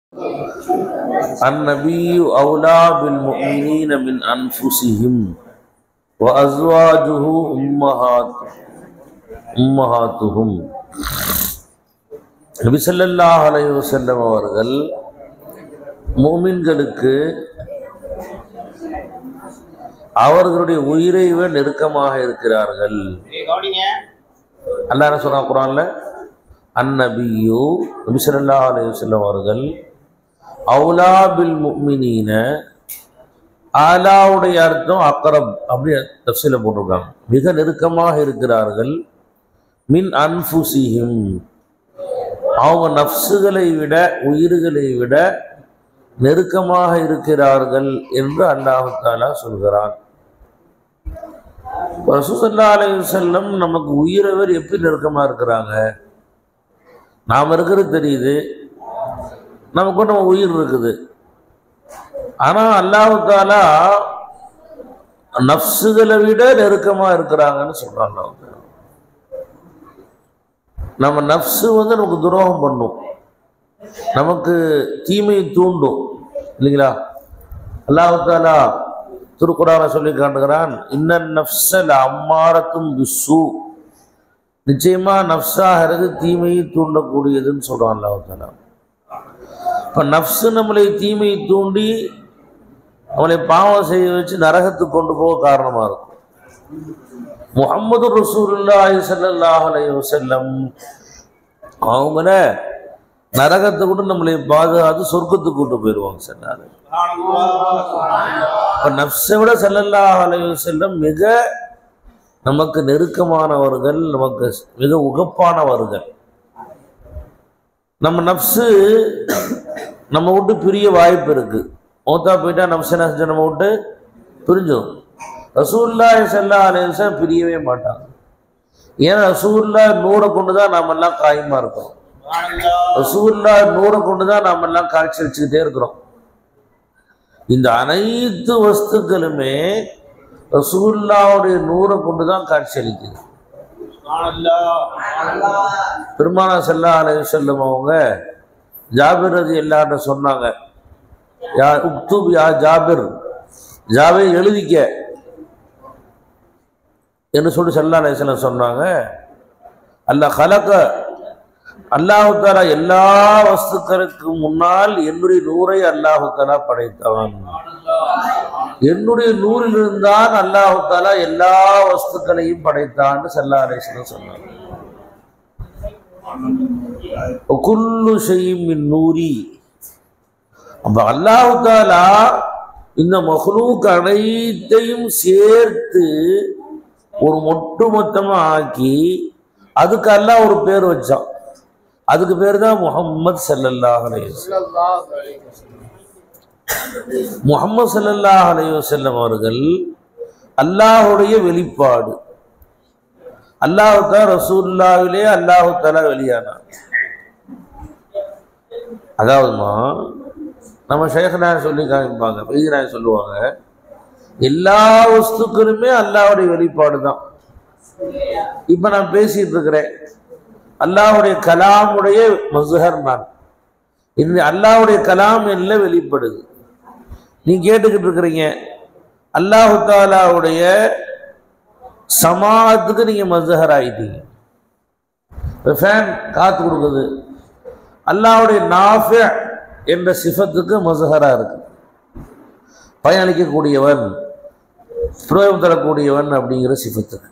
النبي أولى بالمؤمنين من أنفسهم وأزواجه أمهات أمهاتهم நபி ஸல்லல்லாஹு அலைஹி வஸல்லம் அவர்கள் மூமின்களுக்கு அவர்களுடைய உயிரை விட நெருக்கமாக இருக்கிறார்கள் நீங்க கவனிங்க அல்லாஹ் என்ன சொல்றான் குரான்ல அந்நபியு நபி ஸல்லல்லாஹு அலைஹி வஸல்லம் அவர்கள் அவுலா பில் முஃமினீன ஆலாவுடைய அர்த்தம் அக்ரப் அப்படி தப்சீல போட்டிருக்காங்க மிக நெருக்கமாக இருக்கிறார்கள் மின் அன்ஃபுசிஹிம் அவங்க நஃப்ஸுகளை விட உயிர்களை விட நெருக்கமாக இருக்கிறார்கள் என்று அல்லாஹு தாலா சொல்கிறான் ரசூசல்லா அலைஹி வஸல்லம் நமக்கு உயிரவர் எப்படி நெருக்கமாக இருக்கிறாங்க நாம் இருக்கிறது தெரியுது நமக்கு நம்ம உயிர் இருக்குது ஆனால் அல்லாஹு தாலா நஃப்ஸுகளை விட நெருக்கமாக இருக்கிறாங்கன்னு சொல்கிறான் அல்லாஹ் தாலா. நம்ம நஃப்ஸு வந்து நமக்கு துரோகம் பண்ணும் நமக்கு தீமையை தூண்டும் இல்லைங்களா அல்லாஹு தாலா திருக்குறான சொல்லி காட்டுகிறான் இன்னன் நஃப்ஸல் அம்மாரத்தும் பிஸ்ஸு நிச்சயமா நஃப்ஸாகிறது தீமையை தூண்டக்கூடியதுன்னு சொல்றான் அல்லாஹ் தாலா இப்போ நஃப்ஸு நம்மளை தீமையை தூண்டி அவளை பாவம் செய்ய வச்சு நரகத்துக்கு கொண்டு போக காரணமாக இருக்கும் முகமது ரசூலுல்லாஹி ஸல்லல்லாஹு அலைஹி வஸல்லம் அவங்கள நரகத்தை கூட நம்மளை பாதுகாத்து சொர்க்கத்துக்கு கொண்டு போயிடுவாங்க சொன்னாரு இப்போ நஃப்ஸை விட ஸல்லல்லாஹு அலைஹி வஸல்லம் மிக நமக்கு நெருக்கமானவர்கள் நமக்கு மிக உகப்பானவர்கள் நம்ம நஃப்ஸு நம்ம விட்டு பிரிய வாய்ப்பு இருக்கு மௌத்தா போயிட்டா நஃப்ஸ் என்ன செஞ்சு நம்ம விட்டு பிரிஞ்சோம் ரசூல்லாய் செல்லா அலேசன் பிரியவே மாட்டாங்க ஏன்னா ரசூல்லா நூறை கொண்டு தான் நாம எல்லாம் காயமா இருக்கோம் ரசூல்லா நூறை கொண்டு தான் நாம எல்லாம் காட்சி வச்சுக்கிட்டே இருக்கிறோம் இந்த அனைத்து வஸ்துக்களுமே ரசூல்லாவுடைய நூறை கொண்டு தான் காட்சி அளிக்குது பெருமானா செல்லா அலைஹி செல்லும் அவங்க ஜாபிர் ரதி எல்லார்ட்ட சொன்னாங்க யா உக்துப் யா ஜாபிர் ஜாபே எழுதிக்க என்று சொல்லி செல்லா அலைஹிஸ்ஸலாம் சொன்னாங்க அல்லாஹ் கலக்க அல்லாஹு தாலா எல்லா வஸ்துக்களுக்கு முன்னால் என்னுடைய நூரை அல்லாஹு தாலா படைத்தவன் என்னுடைய நூறில் இருந்தான் அல்லாஹு தாலா எல்லா வஸ்துக்களையும் படைத்தான்னு செல்லா அலைஹிஸ்ஸலாம் சொன்னாங்க குல்லு செய்யும் நூரி அப்ப அல்லாஹு தாலா இந்த மஹ்லூக் அனைத்தையும் சேர்த்து ஒரு ஒட்டு மொத்தமா ஆக்கி அதுக்கு அல்லாஹ் ஒரு பேர் வச்சான் அதுக்கு பேர் தான் முகம்மது ஸல்லல்லாஹு அலைஹி வஸல்லம் முகமது ஸல்லல்லாஹு அலைஹி வஸல்லம் அவர்கள் அல்லாஹுடைய வெளிப்பாடு அல்லாஹு தாலா ரசூல்லாவிலே அல்லாஹு தாலா வெளியானார் அதாவதுமா நம்ம ஷேഖനായ சொல்லி காமிப்பாங்க பெய்தனாய சொல்லுவாங்க எல்லா வஸ்துக்களுமே அல்லாஹ்வுடைய வெளிப்பாடு தான் இப்போ நான் பேசிட்டு இருக்கிறேன் அல்லாஹ்வுடைய கலாமுடைய மசுஹர் நான் இந்த அல்லாஹ்வுடைய கலாம் என்ன வெளிப்படுது நீ கேட்டுக்கிட்டு இருக்கிறீங்க அல்லாஹு தாலாவுடைய சமாத்துக்கு நீங்க மசுஹர் ஆயிட்டீங்க இப்போ ஃபேன் காத்து கொடுக்குது அல்லாஹ்வுடைய நாஃபி என்ற சிஃபத்துக்கு மசுஹரா இருக்கு பயனளிக்கக்கூடியவன் பிரயோகம் தரக்கூடியவன் அப்படிங்கிற சிஃபத்துக்கு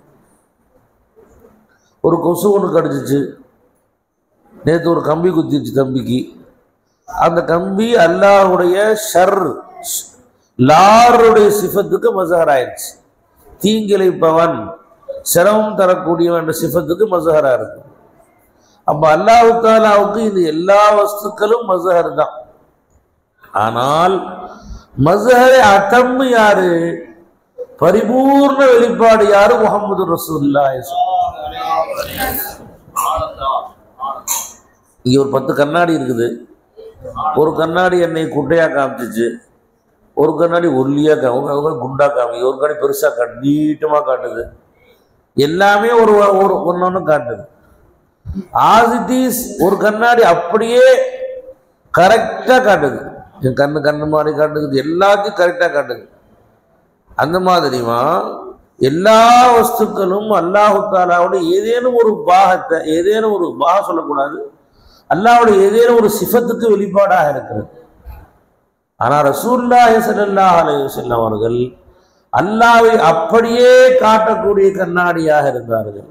ஒரு கொசு ஒன்று கடிச்சிச்சு நேற்று ஒரு கம்பி குத்திச்சு தம்பிக்கு அந்த கம்பி அல்லாஹ்வுடைய ஷர் லாருடைய சிஃபத்துக்கு மசஹர் ஆயிடுச்சு தீங்கிழைப்பவன் சிரமம் தரக்கூடியவன் என்ற சிஃபத்துக்கு மசஹரா இருக்கு அப்ப அல்லாஹு தாலாவுக்கு இந்த எல்லா வஸ்துக்களும் மசஹர் தான் ஆனால் மசஹரை அத்தம்மு யாரு பரிபூர்ண வெளிப்பாடு யாரு முகமது ரசூல்லாய் இங்க ஒரு பத்து கண்ணாடி இருக்குது ஒரு கண்ணாடி என்னை குட்டையா காமிச்சிச்சு ஒரு கண்ணாடி ஒல்லியா காமி ஒரு கண்ணாடி குண்டா காமி ஒரு கண்ணாடி பெருசா காட்டு நீட்டமா காட்டுது எல்லாமே ஒரு ஒரு ஒன்னொன்னு காட்டுது ஆசிட்டிஸ் ஒரு கண்ணாடி அப்படியே கரெக்டாக காட்டுது என் கண்ணு கண்ணு மாதிரி காட்டுது எல்லாத்தையும் கரெக்டாக காட்டுது அந்த மாதிரிமா எல்லா வஸ்துக்களும் அல்லாஹு தாலாவோட ஏதேனும் ஒரு பாகத்தை ஏதேனும் ஒரு பாகம் சொல்லக்கூடாது அல்லாஹ்வுடைய ஏதேனும் ஒரு சிஃபத்துக்கு வெளிப்பாடாக இருக்கிறது ஆனால் ரசூல்லாஹி ஸல்லல்லாஹு அலைஹி வஸல்லம் அவர்கள் அல்லாவை அப்படியே காட்டக்கூடிய கண்ணாடியாக இருந்தார்கள்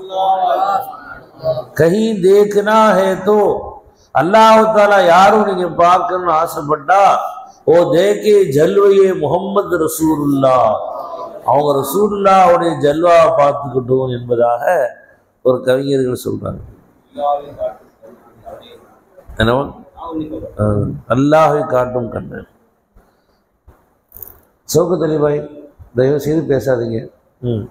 கஹி தேக்னா ஹே தோ அல்லாஹ் தாலா யாரும் நீங்க பார்க்கணும்னு ஆசைப்பட்டா ஓ தேக்கே ஜல்வையே முகம்மது ரசூலுல்லா அவங்க ரசூலுல்லாவுடைய ஜல்வாவை பார்த்துக்கிட்டோம் என்பதாக ஒரு கவிஞர்கள் சொல்றாங்க என்னவா அஹ், அல்லாஹை காட்டும் கண்ணன் சோக்கு தெளிவாய் தயவு செய்து பேசாதீங்க ம்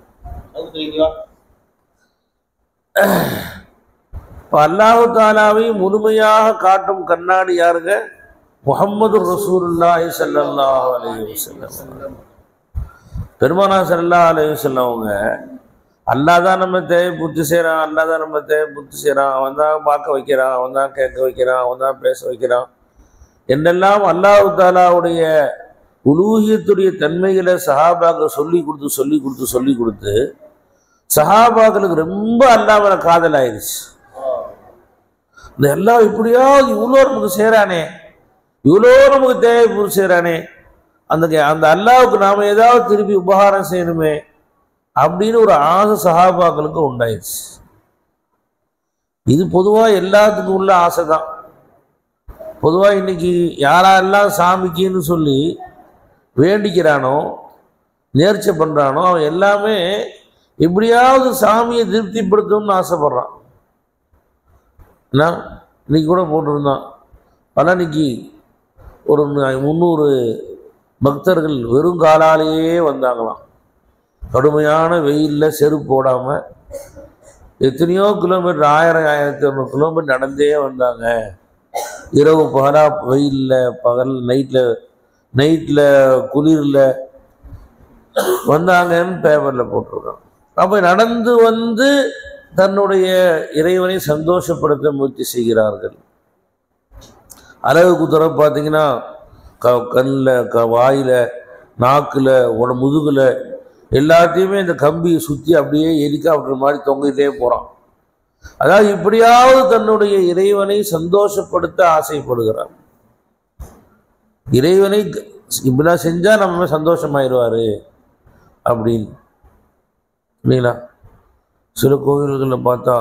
இப்போ அல்லாஹு தாலாவை முழுமையாக காட்டும் கண்ணாடி யாருங்க முகம்மது ரசூலுல்லாஹி ஸல்லல்லாஹு அலைஹி வஸல்லம் பெருமானா ஸல்லல்லாஹு அலைஹி வஸல்லம் அவங்க அல்லாஹ் தான் நம்ம தேவை புத்தி செய்கிறான் அல்லாஹ் தான் நம்ம தேவை புத்தி செய்கிறான் அவன் தான் பார்க்க வைக்கிறான் அவன் தான் கேட்க வைக்கிறான் அவன் தான் பேச வைக்கிறான் என்றெல்லாம் அல்லாஹு தாலாவுடைய உலூகியத்துடைய தன்மைகளை சஹாபாக்கள் சொல்லி கொடுத்து சொல்லி கொடுத்து சொல்லி கொடுத்து சஹாபாக்களுக்கு ரொம்ப அல்லாஹ் மேல காதல் ஆயிடுச்சு இந்த எல்லாம் இப்படியாவது இவ்வளோ நமக்கு செய்கிறானே இவ்வளோ நமக்கு தேவை புரிஞ்சு செய்கிறானே அந்த கே- அந்த அல்லாவுக்கு நாம் ஏதாவது திருப்பி உபகாரம் செய்யணுமே அப்படின்னு ஒரு ஆசை சஹாபாக்களுக்கு உண்டாயிடுச்சு இது பொதுவாக எல்லாத்துக்கும் உள்ள ஆசை தான் பொதுவாக இன்னைக்கு யாரெல்லாம் சாமிக்குன்னு சொல்லி வேண்டிக்கிறானோ நேர்ச்சை பண்ணுறானோ அவன் எல்லாமே எப்படியாவது சாமியை திருப்திப்படுத்தணும்னு ஆசைப்படுறான் என்ன இன்னைக்கு கூட போட்டிருந்தான் பழனிக்கு ஒரு ந- முந்நூறு பக்தர்கள் வெறும் காலாலேயே வந்தாங்களாம் கடுமையான வெயிலில் செருப்பு போடாமல் எத்தனையோ கிலோமீட்டர் ஆயிரம் ஆயிரத்தி இரநூறு கிலோமீட்டர் நடந்தே வந்தாங்க இரவு பகலாக வெயிலில் பகல் நைட்டில் நைட்டில் குளிரில் வந்தாங்கன்னு பேப்பரில் போட்டிருக்கான் அப்போ நடந்து வந்து தன்னுடைய இறைவனை சந்தோஷப்படுத்த முயற்சி செய்கிறார்கள் அழகு குத்துற பார்த்தீங்கன்னா க கண்ணில் க வாயில் நாக்கில் உட முதுகில் எல்லாத்தையுமே இந்த கம்பியை சுற்றி அப்படியே ஹெலிகாப்டர் மாதிரி தொங்கிட்டே போகிறான் அதாவது இப்படியாவது தன்னுடைய இறைவனை சந்தோஷப்படுத்த ஆசைப்படுகிறான் இறைவனை க- இப்படிலாம் செஞ்சால் நம்ம சந்தோஷமாயிருவாரு அப்படின்னு இல்லைங்களா சில கோவில்களில் பார்த்தா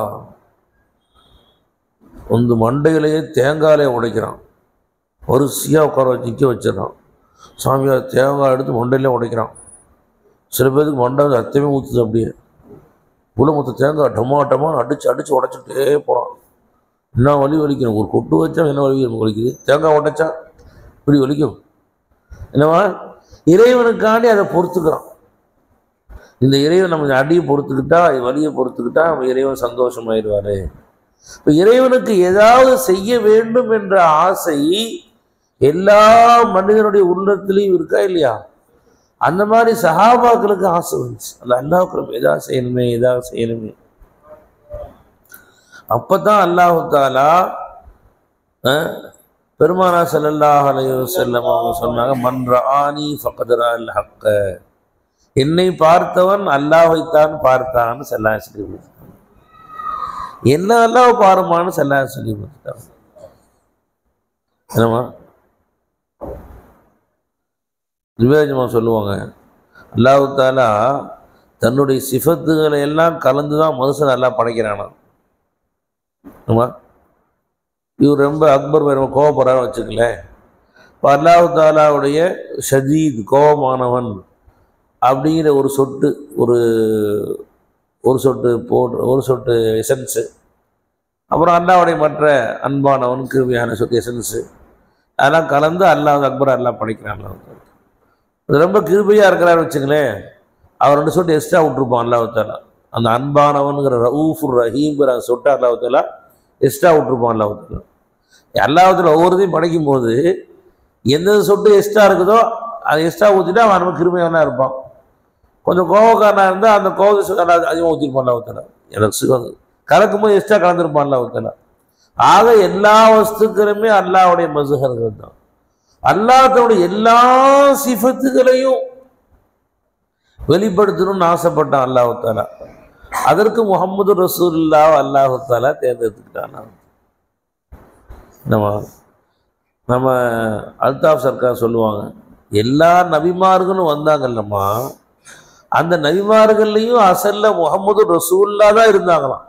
வந்து மண்டையிலேயே தேங்காயிலே உடைக்கிறான் வரிசையாக உட்கார வச்சு நிற்க வச்சிடறான் சாமியார் தேங்காய் எடுத்து மண்டையிலே உடைக்கிறான் சில பேருக்கு மண்டை ரத்தமே ஊற்றுது அப்படியே உள்ள மொத்த தேங்காய் டமா டமான்னு அடித்து அடித்து உடச்சிட்டே போகிறான் என்ன வலி வலிக்கணும் ஒரு கொட்டு வச்சா என்ன வலி நமக்கு வலிக்குது தேங்காய் உடைச்சா இப்படி வலிக்கும் என்னவா இறைவனுக்காண்டி அதை பொறுத்துக்கிறான் இந்த இறைவன் நம்ம அடியை பொறுத்துக்கிட்டா வலியை பொறுத்துக்கிட்டா நம்ம இறைவன் சந்தோஷமாயிடுவாரு இப்போ இறைவனுக்கு ஏதாவது செய்ய வேண்டும் என்ற ஆசை எல்லா மனிதனுடைய உள்ளத்திலையும் இருக்கா இல்லையா அந்த மாதிரி சஹாபாக்களுக்கு ஆசை வந்துச்சு அந்த அல்லாஹ்வுக்கு நம்ம ஏதாவது செய்யணுமே ஏதாவது செய்யணுமே அப்பதான் அல்லாஹு தாலா அஹ், பெருமானா ஸல்லல்லாஹு அலைஹி வஸல்லம் அவங்க சொன்னாங்க மன் ரஆனி ஃபக்கத் ரஅல் ஹக்க என்னை பார்த்தவன் அல்லாஹ்வைத்தான் பார்த்தான்னு செல்லா சொல்லி கொடுத்தாங்க என்ன அல்லாஹ் பாருமான்னு செல்லா சொல்லி கொடுத்தாங்க என்னம்மா நிவேதமா சொல்லுவாங்க அல்லாஹ் தாலா தன்னுடைய சிஃபத்துகளை எல்லாம் கலந்து தான் மனுஷன் எல்லாம் படைக்கிறானா ஆமா இவர் ரொம்ப அக்பர் ரொம்ப கோவப்படுறான்னு வச்சுக்கலேன் இப்போ அல்லாஹ் தாலாவுடைய ஷதீத் கோபமானவன் அப்படிங்கிற ஒரு சொட்டு ஒரு ஒரு சொட்டு போட்டு ஒரு சொட்டு எசன்ஸு அப்புறம் அல்லாவுடைய மற்ற அன்பானவன் கிருமியான சொட்டு எசன்ஸு அதெல்லாம் கலந்து அல்லாஹ் அக்பர் அல்லாஹ் படைக்கிறான் அல்லாஹ் தாலா. அது ரொம்ப கிருபையாக இருக்கிறான்னு வச்சுங்களேன் அவர் ரெண்டு சொட்டு எக்ஸ்ட்ரா விட்டுருப்பான் அல்லாஹ் தாலா அந்த அன்பானவனுங்கிற ரவுஃபுர் ரஹீம்ங்கிற அந்த சொட்டு அல்லாஹ் தாலா எக்ஸ்ட்ரா விட்டுருப்பான் அல்லாஹ் தாலா அல்லாஹ் தாலா ஒவ்வொருத்தையும் படைக்கும் போது எந்த சொட்டு எக்ஸ்ட்ரா இருக்குதோ அதை எக்ஸ்ட்ரா ஊற்றிட்டா அவன் நம்ம கிருமையானா இருப்பான் கொஞ்சம் கோவக்காரனாக இருந்தால் அந்த கோவத்தை அதிகமாக ஊற்றிருப்பான் அல்லாஹ் தாலா எனக்கு சுகம் கலக்கும் போது எக்ஸ்ட்ரா கலந்துருப்பான் அல்லாஹ் தாலா ஆக எல்லா வஸ்துக்களுமே அல்லாஹ்வுடைய மசுகர்கள் தான் அல்லாஹ் தன்னுடைய எல்லா சிஃபத்துகளையும் வெளிப்படுத்தணும்னு ஆசைப்பட்டான் அல்லாஹு தாலா அதற்கு முகமது ரசூல்லா அல்லாஹு தாலா தேர்ந்தெடுத்துக்கிட்டான் நம்ம நம்ம அல்தாப் சர்க்கார் சொல்லுவாங்க எல்லா நபிமார்களும் வந்தாங்கல்லம்மா அந்த நபிமார்கள்லையும் அசல்ல முகமது ரசூல்லா தான் இருந்தாங்களாம்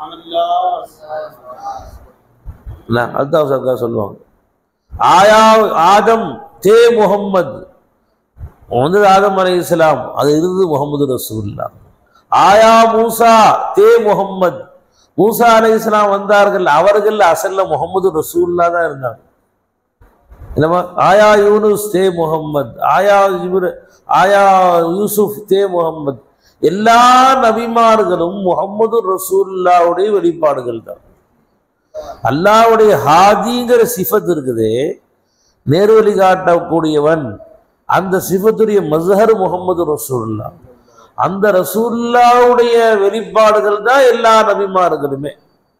இல்ல, அல்தாப் சர்க்கார் சொல்லுவாங்க ஆயா ஆதம் தே முகம்மது வந்து ஆதம் அலை இஸ்லாம் அது இருந்து முகமது ரசூல்லா ஆயா மூசா தே முகம்மது மூசா அலை இஸ்லாம் வந்தார்கள் அவர்கள் அசல்ல முகமது ரசூல்லா தான் இருந்தாங்க இல்லைம்மா ஆயா யூனுஸ் தே முகம்மது ஆயா ஜிப்ர ஆயா யூசுப் தே முகம்மது எல்லா நபிமார்களும் முகமது ரசூல்லாவுடைய வெளிப்பாடுகள் தான் அல்லாவுடைய ஹாதிங்கிற சிஃபத் இருக்குதே நேர்வழி காட்டக்கூடியவன் அந்த சிஃபத்துடைய மஸ்ஹர் முகமது ரசூல்லா அந்த ரசூல்லாவுடைய வெளிப்பாடுகள் தான் எல்லா நபிமார்களுமே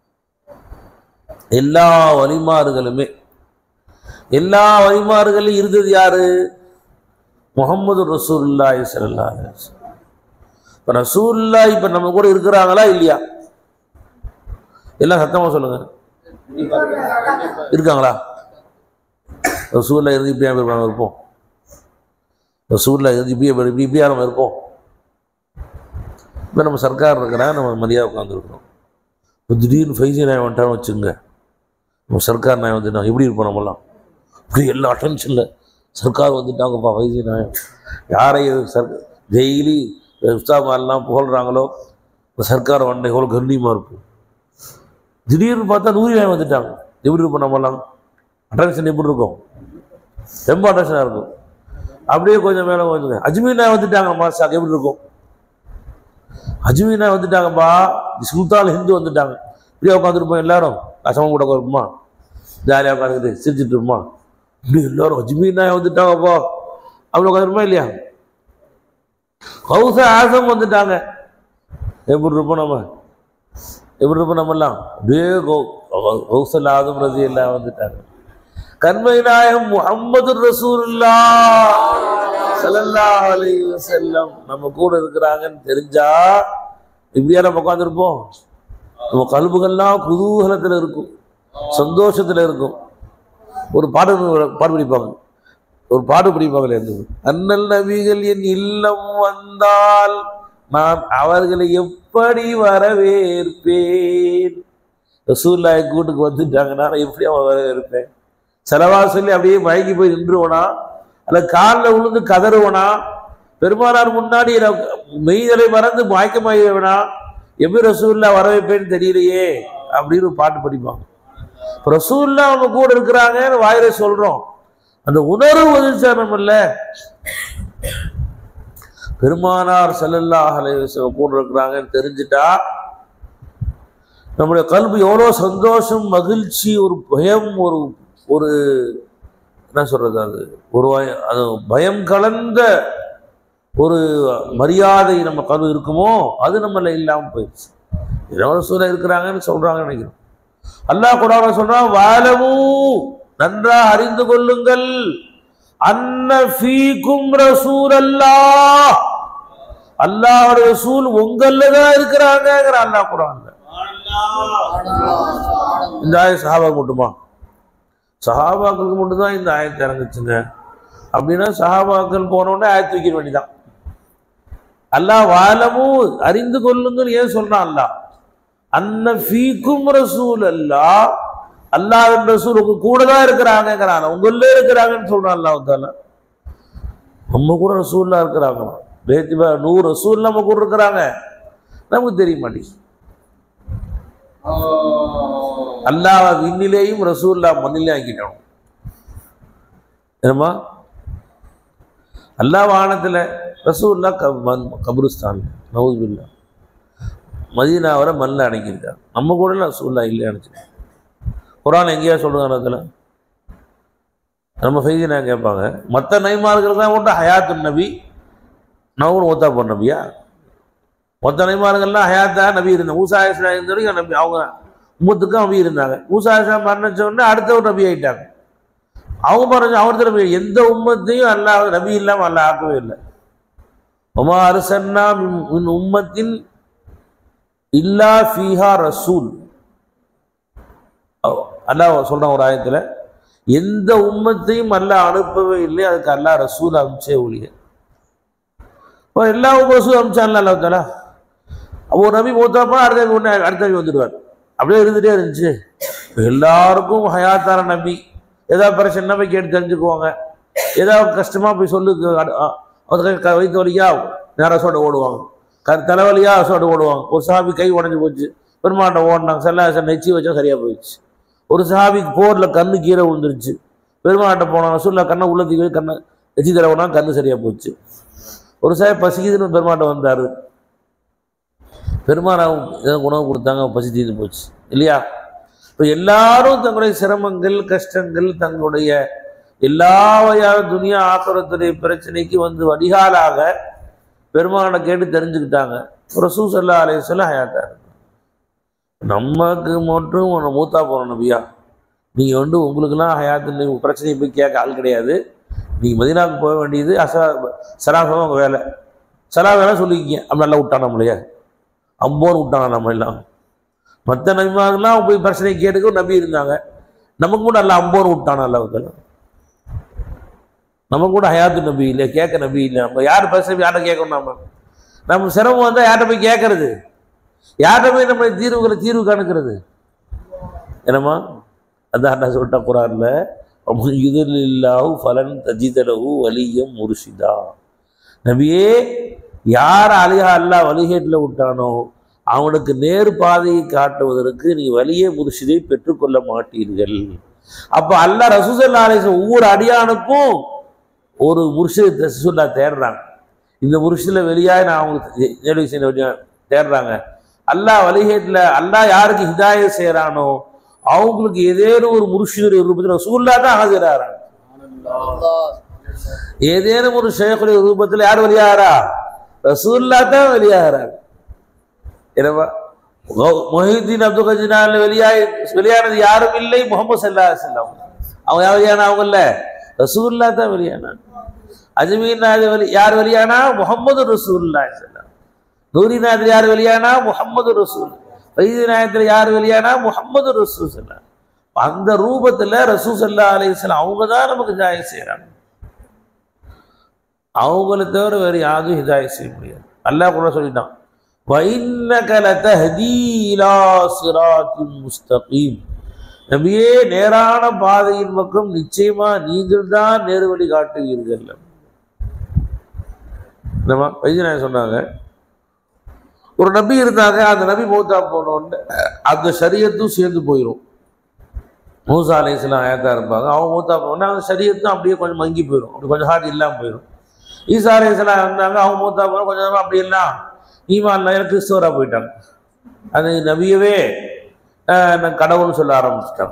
எல்லா வழிமாறுகளுமே எல்லா வழிமாறுகளும் இருந்தது யாரு முகமது ரசூல்லாய் ஸல்லல்லாஹு அலைஹி வஸல்லம் இப்போ ரசூல்லா இப்போ நம்ம கூட இருக்கிறாங்களா இல்லையா எல்லாம் சத்தமாக சொல்லுங்க இருக்காங்களா ரசூல்லா இருந்து இப்படியா நம்ம இருப்போம் ரசூல்லா இருந்து இப்படியே இப்படி இப்படியா நம்ம இருப்போம் இப்போ நம்ம சர்க்கார் இருக்கிறா நம்ம மரியாதை உட்காந்துருக்குறோம் இப்போ திடீர்னு ஃபைஜி நாயம் வந்துட்டான்னு வச்சுங்க நம்ம சர்க்கார் நாயம் வந்து நான் எப்படி இருப்போம் நம்மலாம் இப்படி எல்லா அட்டென்ஷனில் சர்க்கார் வந்துட்டாங்கப்பா ஃபைஜி நாயம் யாரை சர் டெய்லி உஸ்தாமாரெல்லாம் புகழ்கிறாங்களோ இந்த சர்க்கார் வண்டை எவ்வளோ கண்ணியமாக இருக்கும் திடீர்னு பார்த்தா நூறு நாயம் வந்துட்டாங்க எப்படி இருப்போம் நம்மலாம் அட்டென்ஷன் எப்படி இருக்கும் ரொம்ப அட்டென்ஷனாக இருக்கும் அப்படியே கொஞ்சம் மேலே கொஞ்சம் அஜ்மீர் நாயம் வந்துட்டாங்க மாசாக்கு எப்படி இருக்கும் அஜ்மீனா வந்துட்டாங்கப்பா சுல்தான் ஹிந்து வந்துட்டாங்க இப்படியே உட்காந்துருப்போம் எல்லாரும் கசமம் கூட இருப்போமா ஜாலியாக உட்காந்துக்கிட்டு சிரிச்சிட்டு இருப்போமா இப்படி எல்லாரும் அஜ்மீனா வந்துட்டாங்கப்பா அப்படி உட்காந்துருப்போம் இல்லையா ஹவுச ஆசம் வந்துட்டாங்க எப்படி இருப்போம் நம்ம எப்படி இருப்போம் நம்மெல்லாம் அப்படியே ஹவுசல் ஆதம் ரதி எல்லாம் வந்துட்டாங்க கண்மை நாயகம் முகம்மது ரசூல்லா ஸல்லல்லாஹு அலைஹி வஸல்லம் நம்ம கூட இருக்கிறாங்கன்னு தெரிஞ்சா இப்படியா நம்ம உட்காந்துருப்போம் நம்ம கல்புகள்லாம் குதூகலத்தில் இருக்கும் சந்தோஷத்தில் இருக்கும் ஒரு பாட்டு பாட்டு படிப்பாங்க ஒரு பாட்டு படிப்பாங்களே இருந்தது அண்ணல் நபிகள் என் இல்லம் வந்தால் நான் அவர்களை எப்படி வரவேற்பேன் ரசூல்லாய் கூட்டுக்கு வந்துட்டாங்கன்னா நான் எப்படி அவன் வரவேற்பேன் செலவா சொல்லி அப்படியே மயங்கி போய் நின்றுவனா அல்ல காலில் விழுந்து கதறுவனா பெருமானார் முன்னாடி நான் மெய்தலை மறந்து மயக்கமாயிடுவனா எப்படி ரசூல்லா வர வைப்பேன்னு தெரியலையே அப்படின்னு ஒரு பாட்டு படிப்பாங்க இப்ப ரசூல்லா அவங்க கூட இருக்கிறாங்கன்னு வாயில சொல்றோம் அந்த உணர்வு வந்துச்சா நம்ம இல்ல பெருமானார் ஸல்லல்லாஹு அலைஹி வஸல்லம் கூட இருக்கிறாங்கன்னு தெரிஞ்சுட்டா நம்முடைய கல்வி எவ்வளோ சந்தோஷம் மகிழ்ச்சி ஒரு பயம் ஒரு ஒரு என்ன சொல்றது அது ஒரு வய- அது பயம் கலந்த ஒரு மரியாதை நம்ம கல்வி இருக்குமோ அது நம்மள இல்லாமல் போயிடுச்சு இரவு சூழல் இருக்கிறாங்கன்னு சொல்றாங்கன்னு நினைக்கிறோம் அல்லாஹ் குரான சொல்றான் வாலமு நன்றாக அறிந்து கொள்ளுங்கள் அன்ன ஃபீக்கும் ரசூல் அல்லாஹ் அல்லாஹ்வுடைய ரசூல் உங்கள்ல தான் இருக்கிறாங்கங்கிற அல்லாஹ் குரான்ல இந்த ஆய சஹாபா மட்டுமா சஹாபாக்களுக்கு மட்டும்தான் இந்த ஆயத்தை இறங்குச்சுங்க அப்படின்னா சஹாபாக்கள் போன உடனே ஆயத்து வைக்கிற வேண்டிதான் அல்லாஹ் வாலமும் அறிந்து கொள்ளுங்கள் ஏன் சொல்றான் அல்லாஹ் அன்ன ஃபீக்கும் ரசூல் அல்லாஹ் அல்லாஹ் ரசூல் உங்க கூட தான் இருக்கிறாங்கிறான் உங்களே இருக்கிறாங்கன்னு சொல்றான் அல்லாஹ் தால நம்ம கூட ரசூல்லா இருக்கிறாங்க பேத்திபா நூறு ரசூல் நம்ம கூட இருக்கிறாங்க நமக்கு தெரிய மாட்டேங்குது அல்லாஹ் விண்ணிலேயும் ரசூல்லா மண்ணிலே ஆக்கிட்டோம் என்னம்மா அல்லாஹ் வானத்தில் ரசூல்லா க மண் கபருஸ்தான் நவுதுபில்லா மதீனாவரை மண்ணில் அடங்கியிருக்காங்க நம்ம கூட ரசூல்லா இல்லை அனுப்பிச்சு குரான் எங்கேயா சொல்லுங்க அதில் நம்ம ஃபைதினா கேட்பாங்க மற்ற நைமார்கள் தான் மட்டும் ஹயாத்து நபி நவுன் ஓத்தா போன நபியா மொத்த நபிமார்கள்லாம் ஹயாத்தா நபி இருந்த மூசா இஸ்லாம் இருந்த வரைக்கும் நபி அவங்க உம்மத்துக்கும் நபி இருந்தாங்க மூசா அலிஸ்லாம் மரணிச்ச உடனே அடுத்த ஒரு நபி ஆயிட்டாங்க அவங்க மறைஞ்ச அவங்க நபி எந்த உம்மத்தையும் அல்லாஹ் நபி இல்லாமல் அல்லாஹ் ஆக்கவே இல்லை ஒமா அரசன்னா மின் உம்மத்தின் இல்லா ஃபீஹா ரசூல் அல்லாஹ் சொல்றான் ஒரு ஆயத்துல எந்த உம்மத்தையும் அல்லாஹ் அனுப்பவே இல்லை அதுக்கு அல்லாஹ் ரசூல் அனுப்பிச்சே ஒழிய இப்போ எல்லா ரசூல் அனுப்பிச்சான்ல அல்லாஹ் தாலா ஒரு நபி மூத்தாப்பா அடுத்த நபி ஒன்று அடுத்த நபி வந்துடுவார் அப்படியே இருந்துகிட்டே இருந்துச்சு இப்ப எல்லாருக்கும் ஹயாத்தான நபி ஏதாவது பிரச்சனை போய் கேட்டு தெரிஞ்சுக்குவாங்க ஏதாவது கஷ்டமா போய் சொல்லு அடு- அ- அதுக்கு க- வயிற்று வலியா நேரம் சோட ஓடுவாங்க க தலைவலியா சோட ஓடுவாங்க ஒரு சாபி கை உடஞ்சி போச்சு பெருமாட்ட ஓடினாங்க செல்லா நெச்சி வச்சா சரியா போயிடுச்சு ஒரு சாபிக்கு போர்ல கண்ணு கீழே விழுந்துருச்சு பெருமாட்ட போனாங்க சொல்ல கண்ணை உள்ளத்துக்கு போய் கண்ணை எச்சி தடவைனா கண்ணு சரியா போச்சு ஒரு சாய் பசிக்குதுன்னு பெருமாட்ட வந்தாரு பெருமானாவும் ஏதோ உணவு கொடுத்தாங்க பசி தீர்ந்து போச்சு இல்லையா இப்போ எல்லாரும் தங்களுடைய சிரமங்கள் கஷ்டங்கள் தங்களுடைய எல்லா வகையான துனியா ஆக்கிரத்துடைய பிரச்சனைக்கு வந்து வடிகாலாக பெருமானை கேட்டு தெரிஞ்சுக்கிட்டாங்க ரசூ சல்லா அலையம் ஹயாத்தாரு நமக்கு மட்டும் உன்னை மூத்தா போகிற நபியா நீங்கள் வந்து உங்களுக்கெல்லாம் ஹயாத்து பிரச்சனையை போய் கேட்க ஆள் கிடையாது நீங்கள் மதினாவுக்கு போக வேண்டியது அசா சலாஃபம் உங்கள் வேலை சலா வேலை சொல்லிக்கிங்க அப்படி நல்லா விட்டான் நம்மளையே அம்போன்னு விட்டாங்க நம்ம எல்லாம் மற்ற நபிமாரெல்லாம் போய் பிரச்சனை கேட்டுக்க ஒரு நபி இருந்தாங்க நமக்கு கூட நல்லா அம்போன்னு விட்டான அல்லாவுக்கு நம்ம கூட ஹயாத்து நபி இல்லை கேட்க நபி இல்லை நம்ம யார் பிரச்சனை யார்கிட்ட கேட்கணும் நம்ம நம்ம சிரமம் வந்தால் யார்கிட்ட போய் கேட்கறது யார்கிட்ட போய் நம்ம தீர்வுகளை தீர்வு கணக்கிறது என்னம்மா அதான் நான் சொல்லிட்டேன் குரான்ல இல்லாஹு ஃபலன் தஜிதலஹு வலியம் முர்ஷிதா நபியே யார் அலிஹா அல்லாஹ் வழிகேட்டில் விட்டானோ அவனுக்கு நேர் பாதையை காட்டுவதற்கு நீ வலிய முர்ஷிதை பெற்றுக்கொள்ள மாட்டீர்கள் அப்ப அல்லாஹ் ரசூசல்லா அலிஸ்லாம் ஒவ்வொரு அடியானுக்கும் ஒரு முர்ஷிதை ரசூல்லா தேடுறாங்க இந்த முர்ஷிதில் வெளியாக நான் அவங்களுக்கு நேரடி செய்ய வேண்டிய தேடுறாங்க அல்லாஹ் வழிகேட்டில் அல்லாஹ் யாருக்கு ஹிதாயத் செய்கிறானோ அவங்களுக்கு ஏதேனும் ஒரு முர்ஷிதுடைய ரூபத்தில் ரசூல்லா தான் ஆகிறாராங்க ஏதேனும் ஒரு ஷேக்குடைய ரூபத்தில் யார் வெளியாகிறா ரசூல்லா தான் வெளியாகிறாங்க என்னவா மொஹிதீன் அப்துல் கஜினால் வெளியாகி வெளியானது யாரும் இல்லை முகமது சல்லா செல்லம் அவங்க யார் வெளியான அவங்க இல்ல ரசூல்லா தான் வெளியானாங்க அஜ்மீர்நாத் வெளி யார் வெளியானா முகமது ரசூல்லா செல்லம் நூரிநாத்தில் யார் வெளியானா முகமது ரசூல் வைத்தியநாயகத்தில் யார் வெளியானா முகமது ரசூல் செல்லம் அந்த ரூபத்துல ரசூ சல்லா அலிஸ்லாம் அவங்க தான் நமக்கு ஹிதாய செய்கிறாங்க அவங்கள தவிர வேறு யாரும் ஹிதாய செய்ய முடியாது அல்லாஹ் கூட சொல்லிட்டான் وَإِنَّكَ لَتَهْدِي إِلَى صِرَاطٍ مُسْتَقِيمٍ நபியே நேரான பாதையின் பக்கம் நிச்சயமா நீங்கள் தான் நேரு வழி காட்டுவீர்கள் நம்ம வைத்தியநாயகம் சொன்னாங்க ஒரு நபி இருந்தாங்க அந்த நபி மூத்தா போனோன்னு அந்த சரியத்தும் சேர்ந்து போயிடும் மூசா அலைஸ்லாம் ஆயத்தா இருப்பாங்க அவங்க மூத்தா போனோன்னா அந்த சரியத்தும் அப்படியே கொஞ்சம் மங்கி போயிடும் அப்படி கொஞ்சம் ஹார்ட் இல்லாமல் போயிடும் ஈசா அலைஸ்லாம் இருந்தாங்க அவங்க மூத்தா போன கொஞ்சம் நேரம் அப்படி எல்லாம் ஈமான் கிறிஸ்தவராக போயிட்டாங்க அது நபியவே ஆஹ், நான் கடவுள்னு சொல்ல ஆரம்பிச்சிட்டாங்க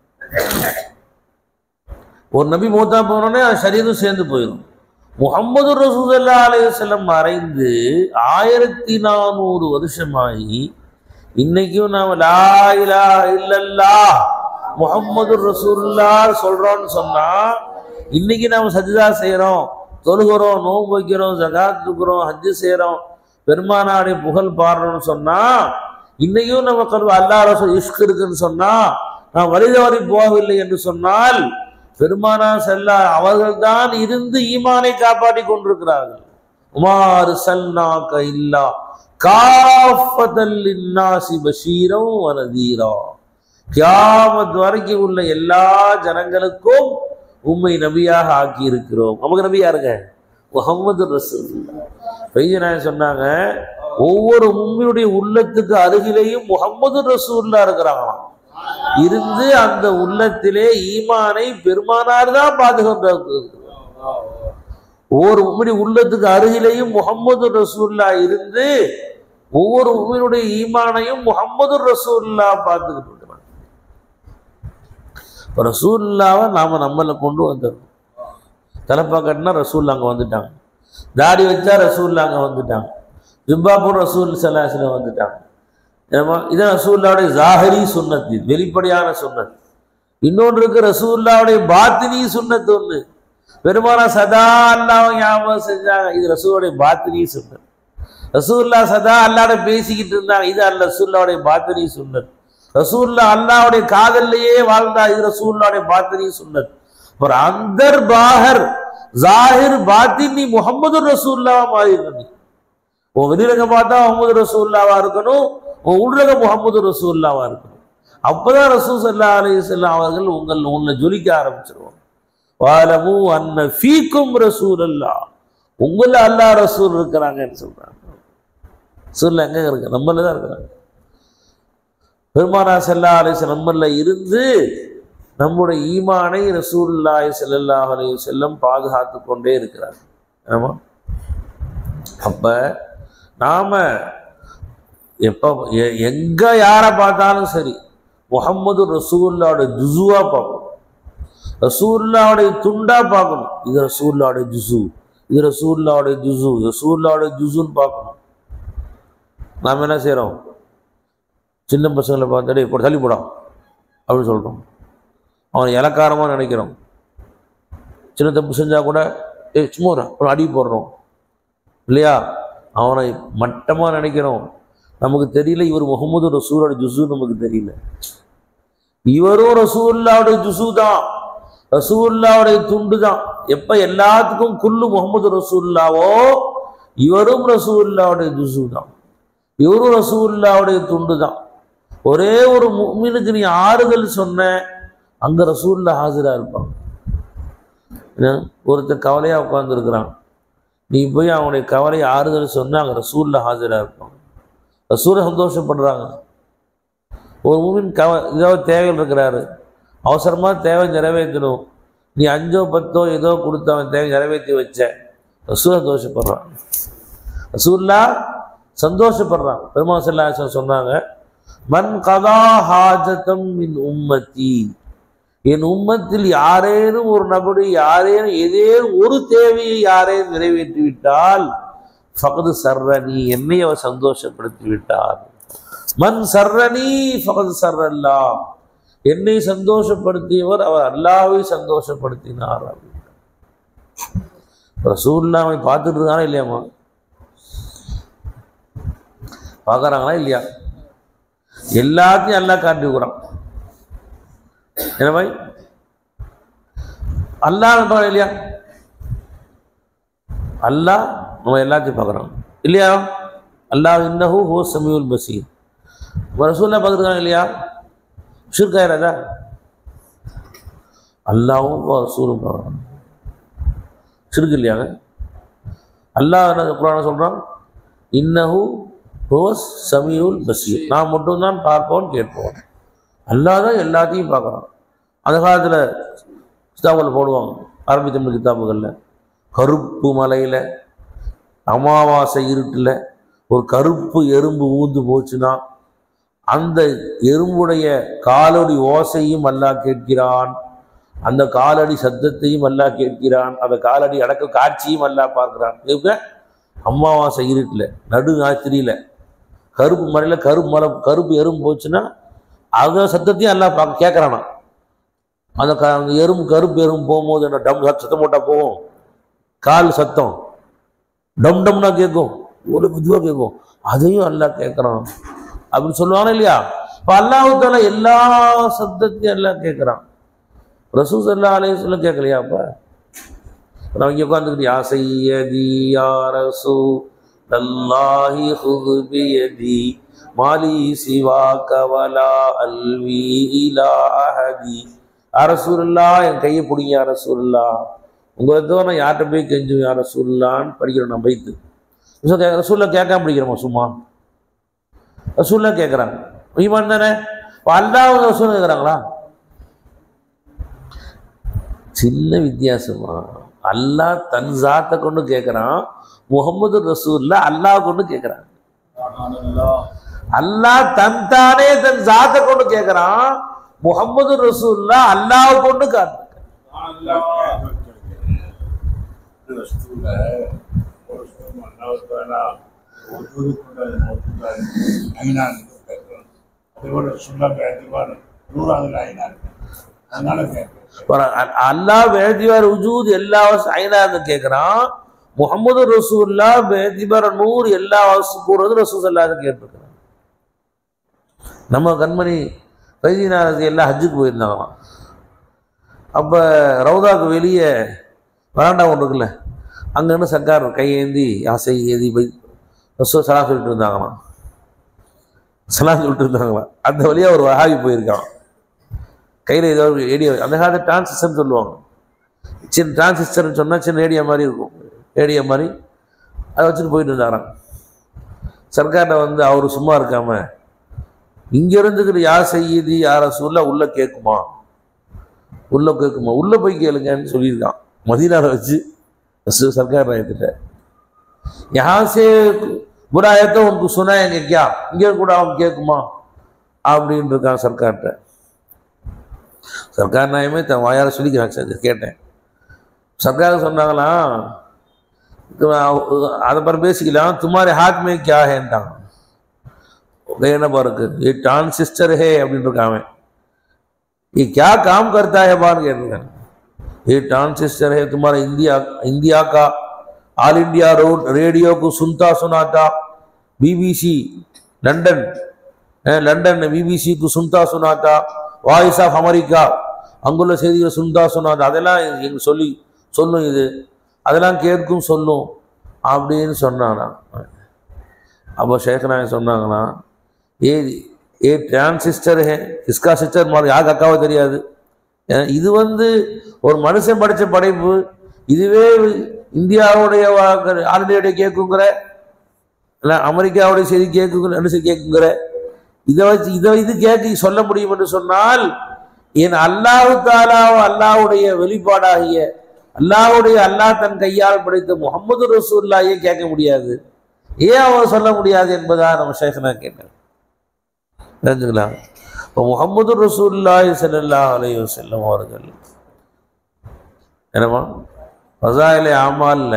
ஒரு நபி மூத்தா போனோடனே அது சரீரம் சேர்ந்து போயிடும் முகமது ரசூசல்லா அலையம் மறைந்து ஆயிரத்தி நானூறு வருஷமாகி இன்னைக்கும் நாம லா இலாஹ இல்லல்லாஹ் முகம்மது ரசூல்லா சொல்றோம்னு சொன்னா இன்னைக்கு நாம சஜிதா செய்யறோம் தொழுகிறோம் நோன்பு வைக்கிறோம் ஜகாத் தூக்குறோம் ஹஜ்ஜு செய்யறோம் பெருமானாடைய புகழ் பாடுறோம்னு சொன்னா இன்னைக்கும் நம்ம கல்வி அல்லா ரசூல் இஷ்க் இருக்குன்னு சொன்னா நான் வழிதவறி போகவில்லை என்று சொன்னால் பெருமானா செல்ல அவர்கள்தான் இருந்து ஈமானை காப்பாற்றி கொண்டிருக்கிறார்கள் உமார் சல்னாக்க இல்லா காஃபதல் லின்னாசி பஷீரம் வனதீரா கியாமத் வரைக்கும் உள்ள எல்லா ஜனங்களுக்கும் உம்மை நபியாக ஆக்கி இருக்கிறோம் நமக்கு நபி யாருங்க முகமது ரசூலுல்லாஹ் வைத்தியநாயகம் சொன்னாங்க ஒவ்வொரு உண்மையுடைய உள்ளத்துக்கு அருகிலேயும் முகமது ரசூல்லா இருக்கிறாங்களாம் இருந்து அந்த உள்ளத்திலே ஈமானை பெருமானார் தான் பாதுகாப்பு ஒவ்வொரு உண்மையுடைய உள்ளத்துக்கு அருகிலேயும் முகமது ரசூல்லா இருந்து ஒவ்வொரு உண்மையுடைய ஈமானையும் முகமது ரசூல்லா பார்த்துக்கிட்டு இருக்கிறாங்க இப்போ ரசூல்லாவை நாம நம்மள கொண்டு வந்துடணும் தலைப்பா கட்டினா ரசூல்லா அங்கே வந்துட்டாங்க தாடி வச்சா ரசூல்லா அங்கே வந்துட்டாங்க ஜிம்பாபூர் ரசூல் சலாசில் வந்துட்டாங்க ஏமா இது ரசூல்லாவுடைய ஜாஹரி சுன்னத் இது வெளிப்படையான சுன்னத் இன்னொன்று இருக்கு ரசூல்லாவுடைய பாத்தினி சுன்னத் ஒன்று பெருமானா சதா அல்லாஹ் ஞாபகம் செஞ்சாங்க இது ரசூலுடைய பாத்தினி சுன்னத் ரசூல்லா சதா அல்லாட பேசிக்கிட்டு இருந்தாங்க இது அல்ல ரசூல்லாவுடைய பாத்தினி சுன்னத் ரசூல்லா அல்லாவுடைய காதல்லையே வாழ்ந்தா இது ரசூல்லாவுடைய பாத்தினி சுன்னத் ஒரு அந்தர் பாகர் ஜாஹிர் பாத்தினி முகமது ரசூல்லாவா மாறி இருக்கணும் உன் வெளிரங்க பார்த்தா முகமது ரசூல்லாவா இருக்கணும் உன் உள்ரக முகமது ரசூல்லாவா இருக்கணும் அப்பதான் ரசூல் சல்லா அலைஹிஸ்ஸலாம் அவர்கள் உங்கள் உன்னை ஜொலிக்க ஆரம்பிச்சிருவாங்க வாலமு அன்ன ஃபீக்கும் ரசூல் அல்லா உங்கள அல்லாஹ் ரசூல் இருக்கிறாங்கன்னு சொல்றாங்க ரசூல் எங்க இருக்கு நம்மள தான் இருக்கிறாங்க பெருமானா செல்லா அலிஸ் நம்மள இருந்து நம்முடைய ஈமானை ரசூலுல்லாஹி ஸல்லல்லாஹு அலைஹி வஸல்லம் பாதுகாத்து கொண்டே இருக்கிறார் ஆமா அப்ப நாம எப்போ எ- எங்க யாரை பார்த்தாலும் சரி முகம்மது ரசூல்லாவோட ஜுசுவா பார்க்கணும் ரசூல்லாவுடைய துண்டா பார்க்கணும் இது ரசூல்லாவுடைய ஜுசு இது ரசூல்லாவுடைய ஜுசு ரசூல்லாவுடைய ஜுசுன்னு பார்க்கணும் நாம் என்ன செய்கிறோம் சின்ன பசங்களை பார்த்தாலே இப்போ தள்ளி போடாம் அப்படின்னு சொல்கிறோம் அவனை இலக்காரமாக நினைக்கிறோம் சின்ன தப்பு செஞ்சால் கூட ஏ சும்மா ஒரு ஒரு அடி போடுறோம் இல்லையா அவனை மட்டமாக நினைக்கிறோம் நமக்கு தெரியல இவர் முகமது ரசூலோட ஜுசு நமக்கு தெரியல இவரும் ரசூல்லாவுடைய ஜுசு தான் ரசூல்லாவுடைய துண்டு தான் எப்ப எல்லாத்துக்கும் குல்லு முகமது ரசூல்லாவோ இவரும் ரசூல்லாவுடைய ஜுசு தான் இவரும் ரசூல்லாவுடைய துண்டு தான் ஒரே ஒரு முஃமினுக்கு நீ ஆறுதல் சொன்ன அங்க ரசூல்லா ஹாஜரா இருப்பான் என்ன? ஒருத்தர் கவலையா உட்கார்ந்துருக்கிறான் நீ போய் அவனுடைய கவலையை ஆறுதல் சொன்னா அங்க ரசூல்லா ஹாஜரா இருப்பான் ரசூலை சந்தோஷப்படுறாங்க ஒரு மூமின் கவ ஏதோ தேவைகள் இருக்கிறாரு அவசரமாக தேவை நிறைவேற்றணும் நீ அஞ்சோ பத்தோ ஏதோ கொடுத்து அவன் தேவை நிறைவேற்றி வச்ச ரசூல் சந்தோஷப்படுறான் ரசூல்லா சந்தோஷப்படுறான் பெருமாள் செல்லாசன் சொன்னாங்க மன் கதா ஹாஜதம் மின் உம்மத்தி என் உம்மத்தில் யாரேனும் ஒரு நபருடைய யாரேனும் ஏதேனும் ஒரு தேவையை யாரேனும் நிறைவேற்றி விட்டால் ஃபகது சர்ரணி என்னை அவர் சந்தோஷப்படுத்தி விட்டார் மன் சர்ரணி ஃபகது சர்ரல்லா என்னை சந்தோஷப்படுத்தியவர் அவர் அல்லாவை சந்தோஷப்படுத்தினார் ரசூல்லாவை பார்த்துட்டு இருக்கானா இல்லையாம்மா பார்க்கறாங்களா இல்லையா எல்லாத்தையும் அல்லாஹ் காட்டி விடுறான் என்ன பாய் அல்லாஹ் பார்க்கறா இல்லையா அல்லாஹ் நம்ம எல்லாத்தையும் பார்க்குறோம் இல்லையா அல்லாஹ் இன்னஹு ஹோ சமியுல் பசீர் ரசூல்லா பார்த்துருக்காங்க இல்லையா ஷிர்காயிராதா அல்லாவும் ரசூலும் பார்க்குறாங்க ஷிர்க் இல்லையாங்க அல்லாஹ் என்ன குரான சொல்கிறான் இன்னஹு ஹோ சமியுல் பசீர் நான் மட்டும்தான் பார்ப்போம் கேட்போம் அல்லாஹ் தான் எல்லாத்தையும் பார்க்குறான் அந்த காலத்தில் கிதாபில் போடுவாங்க அரபி தமிழ் கிதாபுகளில் கருப்பு மலையில் அமாவாசை இருட்டில் ஒரு கருப்பு எறும்பு ஊந்து போச்சுன்னா அந்த எறும்புடைய காலடி ஓசையும் அல்லாஹ் கேட்கிறான் அந்த காலடி சத்தத்தையும் அல்லாஹ் கேட்கிறான் அந்த காலடி அடக்க காட்சியும் அல்லாஹ் பார்க்கிறான் இப்ப அமாவாசை இருட்டில் நடு ராத்திரியில் கருப்பு மலையில் கருப்பு மலை கருப்பு எறும்பு போச்சுன்னா அந்த சத்தத்தையும் எல்லாம் பார்க்க கேட்குறானா அந்த க அந்த எறும்பு கருப்பு எறும்பு போகும்போது என்ன டம் சத்தம் போட்டால் போகும் கால் சத்தம் டம் டம்னா கேட்கும் ஒரு மெதுவாக கேட்கும் அதையும் அல்லாஹ் கேட்குறான் அப்படின்னு சொல்லுவானா இல்லையா இப்போ அல்லாஹால எல்லா சத்தத்தையும் எல்லாம் கேட்குறான் ரசூ சல்லா அலைய சொல்ல கேட்கலையா அப்போ நான் இங்கே உட்காந்துக்கிட்டு யா சையதி யா ரசூ லல்லாஹி ஹுது பியதி மாலி சிவா கவலா அல்வி இலா அஹதி அரசூல்லா என் கையை பிடிங்க அரசூல்லா உங்களை தவிர நான் யார்கிட்ட போய் கெஞ்சும் யார் ரசூல்லான்னு படிக்கிறோம் நான் பைத்து ரசூல்லா கேட்காம படிக்கிறோமா சும்மா ரசூல்லா கேட்குறாங்க ஈமான் தானே இப்போ அல்லாஹ் ரசூல் கேட்குறாங்களா சின்ன வித்தியாசமா அல்லாஹ் தன் ஜாத்தை கொண்டு கேட்குறான் முகமது ரசூல்லா அல்லாஹ் கொண்டு கேட்குறான் அல்லாஹ் தன் தானே தன் ஜாத்தை கொண்டு கேட்குறான் முகமது ரசூல்லா அல்லாஹ் கொண்டு காட்டு ஒரு இவரோட சொல்ல வேண்டியவார் நூறாவது ஆயினார் அதனால கேட்குறேன் ஒரு அ- அல்லாஹ் வேதிவார் உஜூத் எல்லா வசம் ஐநாந்து கேட்குறான் முகமது ரசூல்லா வேதிபார் நூறு எல்லா வசம் கூறுறது ரசூல் அல்லாத கேட்டிருக்கிறான் நம்ம கண்மணி வைத்தியநாதன் எல்லாம் ஹஜ்ஜுக்கு போயிருந்தாங்களாம் அப்போ ரவுதாக்கு வெளியே வராண்டா ஒன்று இருக்குல்ல அங்கேருந்து சர்க்கார் கையேந்தி ஆசை ஏதி போய் ரசூல் சலா சொல்லிட்டு இருந்தாங்களாம் சலாம் சொல்லிட்டு இருந்தாங்களாம் அந்த வழியாக ஒரு வஹாபி போயிருக்கான் கையில் ஏதோ ஒரு ரேடியோ அந்த காலத்து டிரான்சிஸ்டர்னு சொல்லுவாங்க சின்ன டிரான்சிஸ்டர்னு சொன்னால் சின்ன ரேடியோ மாதிரி இருக்கும் ரேடியோ மாதிரி அதை வச்சுட்டு போயிட்டு இருந்தாராம் சர்க்கார்ட்ட வந்து அவர் சும்மா இருக்காம இங்க இருந்துக்கிட்டு யார் செய்யுது யார சொல்ல உள்ள கேட்குமா உள்ள கேட்குமா உள்ள போய் கேளுங்கன்னு சொல்லியிருக்கான் மதீனாவை வச்சு ச- சர்க்கார் ராயத்திட்ட यहाँ से बुरा है तो उनको सुनाएंगे क्या இங்கே கூட அவன் கேட்குமா அப்படின்னு இருக்கான் சர்க்கார்கிட்ட சர்க்கார் நாயமே தன் வாயார சொல்லிக்கிறாங்க சார் கேட்டேன் சர்க்கார் சொன்னாங்களாம் तो அதை பிறகு பேசிக்கலாம் तुम्हारे हाथ में क्या है என்ன பாருக்கு ये ट्रांसिस्टर है அப்படின்னு இருக்கான் அவன் ये क्या काम करता है बार கேட்டிருக்காங்க ये ट्रांसिस्टर है तुम्हारा इंडिया इंडिया का ऑल इंडिया रोड रेडियो को सुनता सुनाता बीबीसी लंदन है, लंदन बीबीसी को सुनता सुनाता வாய்ஸ் ஆஃப் அமெரிக்கா அங்குள்ள செய்திகளை சுந்தா சொன்னாது அதெல்லாம் எங்க சொல்லி சொல்லும் இது அதெல்லாம் கேட்கும் சொல்லும் அப்படின்னு சொன்னானா அப்போ ஷேഖനാய் சொன்னாங்களா ஏ ஏ டிரான்சிஸ்டர் ஹே இஸ்கா சிஸ்டர் மாதிரி யாருக்கு அக்காவோ தெரியாது அஹ் இது வந்து ஒரு மனுஷன் படித்த படைப்பு இதுவே இந்தியாவுடைய ஆளுடைய கேட்குங்கிற இல்லை அமெரிக்காவுடைய செய்தி கேட்குங்கிற என்ன செய்தி கேட்குங்கிற இதை வச்சு இதை இது கேட்க சொல்ல முடியும் என்று சொன்னால் என் அல்லாஹு தாலாவோ அல்லாஹ்வுடைய வெளிப்பாடாகிய அல்லாஹ்வுடைய அல்லாஹ் தன் கையால் படைத்த முகமது ரசூல்லாயே கேட்க முடியாது ஏன் அவன் சொல்ல முடியாது என்பதா நம்ம ஷேഖனா கேட்டேன் தெரிஞ்சுக்கலாம் இப்போ முகமது ரசூல்லாய் ஸல்லல்லாஹு அலைஹி வஸல்லம் அவர்கள் என்னமா ஃபசாயிலே ஆமால்ல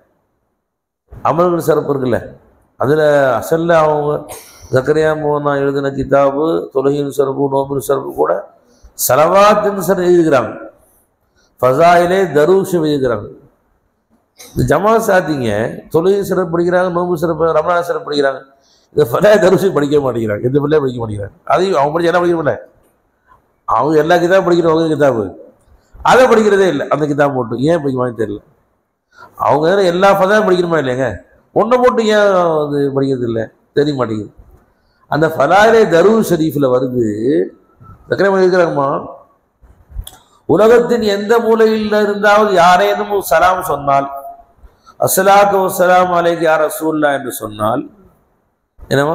அமல்கள் சிறப்பு இருக்குல்ல அதில் அசல்ல அவங்க ஜக்கரியா மோனா எழுதின கிதாபு தொழுகையின் சிறப்பு நோம்பின் சிறப்பு கூட சலவாத்தின் சிறப்பு எழுதுகிறாங்க ஃபசாயிலே தருஷ் எழுதுகிறாங்க இந்த ஜமா சாத்திங்க தொழுகை சிறப்பு படிக்கிறாங்க நோம்பு சிறப்பு ரமணா சிறப்பு படிக்கிறாங்க இந்த ஃபதா தருஷி படிக்க மாட்டேங்கிறாங்க எந்த பிள்ளையும் படிக்க மாட்டேங்கிறாங்க அதையும் அவங்க படிச்சு என்ன படிக்க முடியல அவங்க எல்லா கிதாபும் படிக்கிறவங்க கிதாபு அதை படிக்கிறதே இல்லை அந்த கிதாப் போட்டு ஏன் படிக்குமான்னு தெரியல அவங்க வேற எல்லா ஃபதாவும் படிக்கணுமா இல்லைங்க ஒன்றை போட்டு ஏன் அது படிக்கிறது இல்லை தெரிய மாட்டேங்குது அந்த ஃபலாயிலே தரூர் ஷரீஃபில் வருது சக்கரை இருக்கிறாங்கம்மா உலகத்தின் எந்த மூலையில் இருந்தாவது யாரேனும் சலாம் சொன்னால் அஸ்ஸலாத்து வஸ்ஸலாம் அலைக்கு யார் ரசூல்லா என்று சொன்னால் என்னவா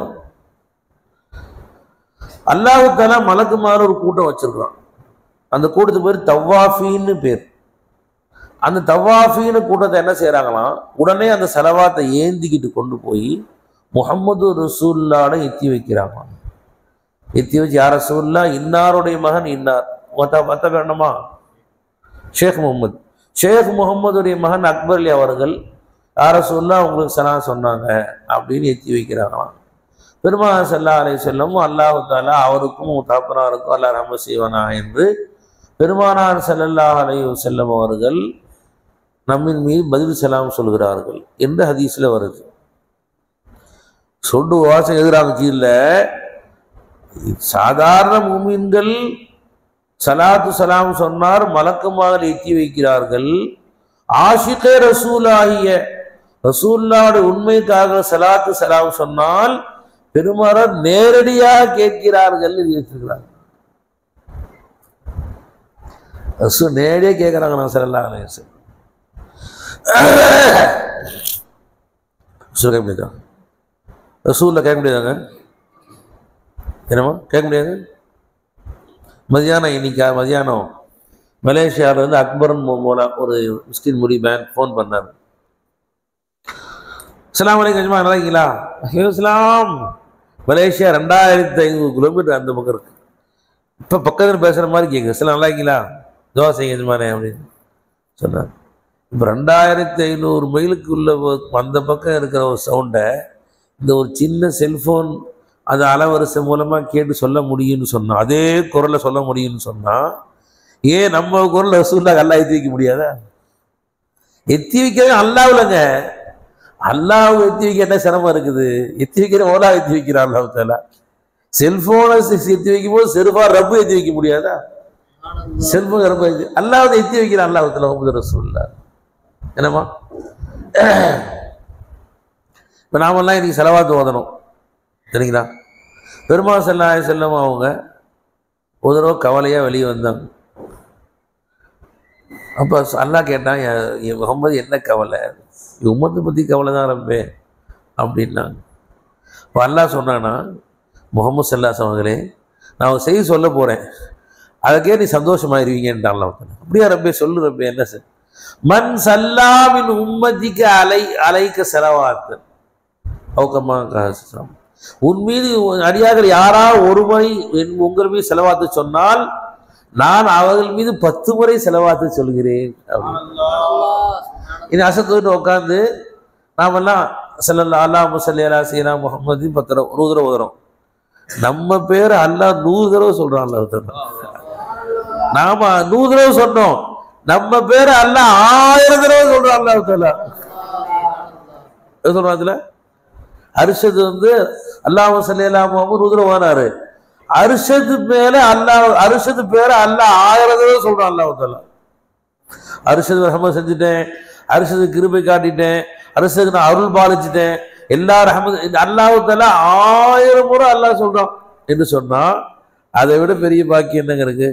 அல்லாஹு தாலா மலக்குமாறு ஒரு கூட்டம் வச்சிருக்கான் அந்த கூட்டத்துக்கு பேர் தவ்வாஃபின்னு பேர் அந்த தவ்வாஃபின்னு கூட்டத்தை என்ன செய்கிறாங்களாம் உடனே அந்த செலவாத்தை ஏந்திக்கிட்டு கொண்டு போய் முகம்மது ரசூல்லாட எத்தி வைக்கிறாங்க எத்தி வச்சு யார் ரசூல்லா இன்னாருடைய மகன் இன்னார் மற்ற மற்ற வேணுமா ஷேக் முகமது ஷேக் முகமதுடைய மகன் அக்பர் அலி அவர்கள் யார் ரசூல்லா உங்களுக்கு சலாம் சொன்னாங்க அப்படின்னு எத்தி வைக்கிறாங்களாம் பெருமாள் சல்லா அலை செல்லமும் அல்லாஹு தாலா அவருக்கும் தாப்பனாருக்கும் அல்லா ரஹம செய்வனா என்று பெருமானார் ஸல்லல்லாஹு அலைஹி செல்லம் அவர்கள் நம்மின் மீது பதில் செலாம் சொல்கிறார்கள் என்று ஹதீஸில் வருது சொண்டு வாசம் எதிராக கீழே சாதாரண மூமின்கள் சலாத்து சலாம் சொன்னார் மலக்குமாக எத்தி வைக்கிறார்கள் ஆஷிகே ரசூலாகிய ரசூல்லாவுடைய உண்மைக்காக சலாத்து சலாம் சொன்னால் பெருமாறார் நேரடியாக கேட்கிறார்கள் என்று வச்சிருக்கிறாங்க ரசூ நேரடியாக கேட்குறாங்க நான் சல்லல்லாஹு அலைஹி வஸல்லம் ரசூல் கேட்க முடியாதா ரசூலில் கேட்க முடியாதாங்க என்னம்மா கேட்க முடியாது மதியானம் இன்னைக்கா மதியானம் மலேசியாவில் இருந்து அக்பரன் மூலம் ஒரு மிஸ்கின் முடி பேங்க் ஃபோன் பண்ணார் அஸ்ஸலாமு அலைக்கும் அஜ்மா நல்லா இருக்கீங்களா இஸ்லாம் மலேசியா ரெண்டாயிரத்தி ஐநூறு கிலோமீட்டர் அந்த பக்கம் இருக்கு இப்போ பக்கத்தில் பேசுகிற மாதிரி கேட்குது அஸ்ஸலாம் நல்லா இருக்கீங்களா துவா செய்யுங்க எஜமானே அப்படின்னு சொன்னார் இப்போ ரெண்டாயிரத்தி ஐநூறு மைலுக்கு உள்ள ஒ- அந்த பக்கம் இருக்கிற ஒரு சவுண்டை இந்த ஒரு சின்ன செல்ஃபோன் அந்த அலவரிசை மூலமா கேட்டு சொல்ல முடியும்னு சொன்னா அதே குரலை சொல்ல முடியும்னு சொன்னா ஏன் நம்ம குரல் ரசூல்லா அல்லாஹ் எத்தி வைக்க முடியாதா எத்தி வைக்கிறது அல்லாவுலங்க அல்லாஹ் எத்தி வைக்க என்ன சிரமம் இருக்குது எத்தி வைக்கிற ஓலா எத்தி வைக்கிறான் அல்லாஹ் தாலா செல்போனை எத்தி வைக்கும் போது செல்பா ரப்பு எத்தி வைக்க முடியாதா செல்போன் ரப்பு எத்தி அல்லாஹ் எத்தி வைக்கிறான் அல்லாஹ் தாலா முகமது ரசூல்லா என்னம்மா இப்போ நாமெல்லாம் இன்னைக்கு செலவாத்து ஓதணும் சரிங்களா பெருமாள் செல்லா செல்லம் அவங்க ஒரு தடவை கவலையாக வெளியே வந்தாங்க அப்போ அல்லாஹ் கேட்டான் "என் என் முகமது என்ன கவலை என் உம்மத்தை பற்றி கவலை தான் ரப்பே அப்படின்னாங்க இப்போ அல்லாஹ் சொன்னானா முகமது சல்லாஸ் அவங்களே நான் ஒரு செய்தி சொல்ல போகிறேன் அதுக்கே நீ சந்தோஷமாயிருவீங்கன்றான் அல்லாஹ் தாலா. அப்படியா ரப்பே சொல்லு ரப்பே என்ன சார் மண் சல்லாமின் உம்மதிக்கு அலை அலைக்க செலவாத்து அவுக்கம்மா காசம் உன் மீது அடியார்கள் யாரா ஒரு முறை என் உங்கள் மீது செலவாத்து சொன்னால் நான் அவர்கள் மீது பத்து முறை செலவாத்து சொல்கிறேன் அப்படின்னு. இது அசத்துட்டு உட்காந்து நாமெல்லாம் செல்லல்லா அல்லா முசல்லி அலா சீனா முகமது பத்து தடவை நூறு தடவை ஓதுறோம் நம்ம பேர் அல்லாஹ் நூறு தடவை சொல்றான் அல்லாஹ் தாலா. நாம நூறு தடவை சொன்னோம் நம்ம பேர் அல்லாஹ் ஆயிரம் தடவை சொல்றான் அல்லாஹ் தாலா. எது சொல்றான் அதுல அரிஷது வந்து அல்லாஹ் சல்லி அலா முகமது நூறு தடவை ஓனாரு அரிஷத்து மேல அல்லாஹ் அரிஷத்து பேரை அல்லாஹ் ஆயிரம் தடவை சொல்றான் அல்லாஹ் தாலா அரிஷது ரஹமத் செஞ்சுட்டேன் அரிஷது கிருபை காட்டிட்டேன் அரிஷதுக்கு நான் அருள் பாலிச்சிட்டேன் எல்லா ரஹமத் இந்த அல்லாஹால ஆயிரம் முறை அல்லாஹ் சொல்றான் என்று சொன்னா அதை விட பெரிய பாக்கியம் என்னங்க இருக்கு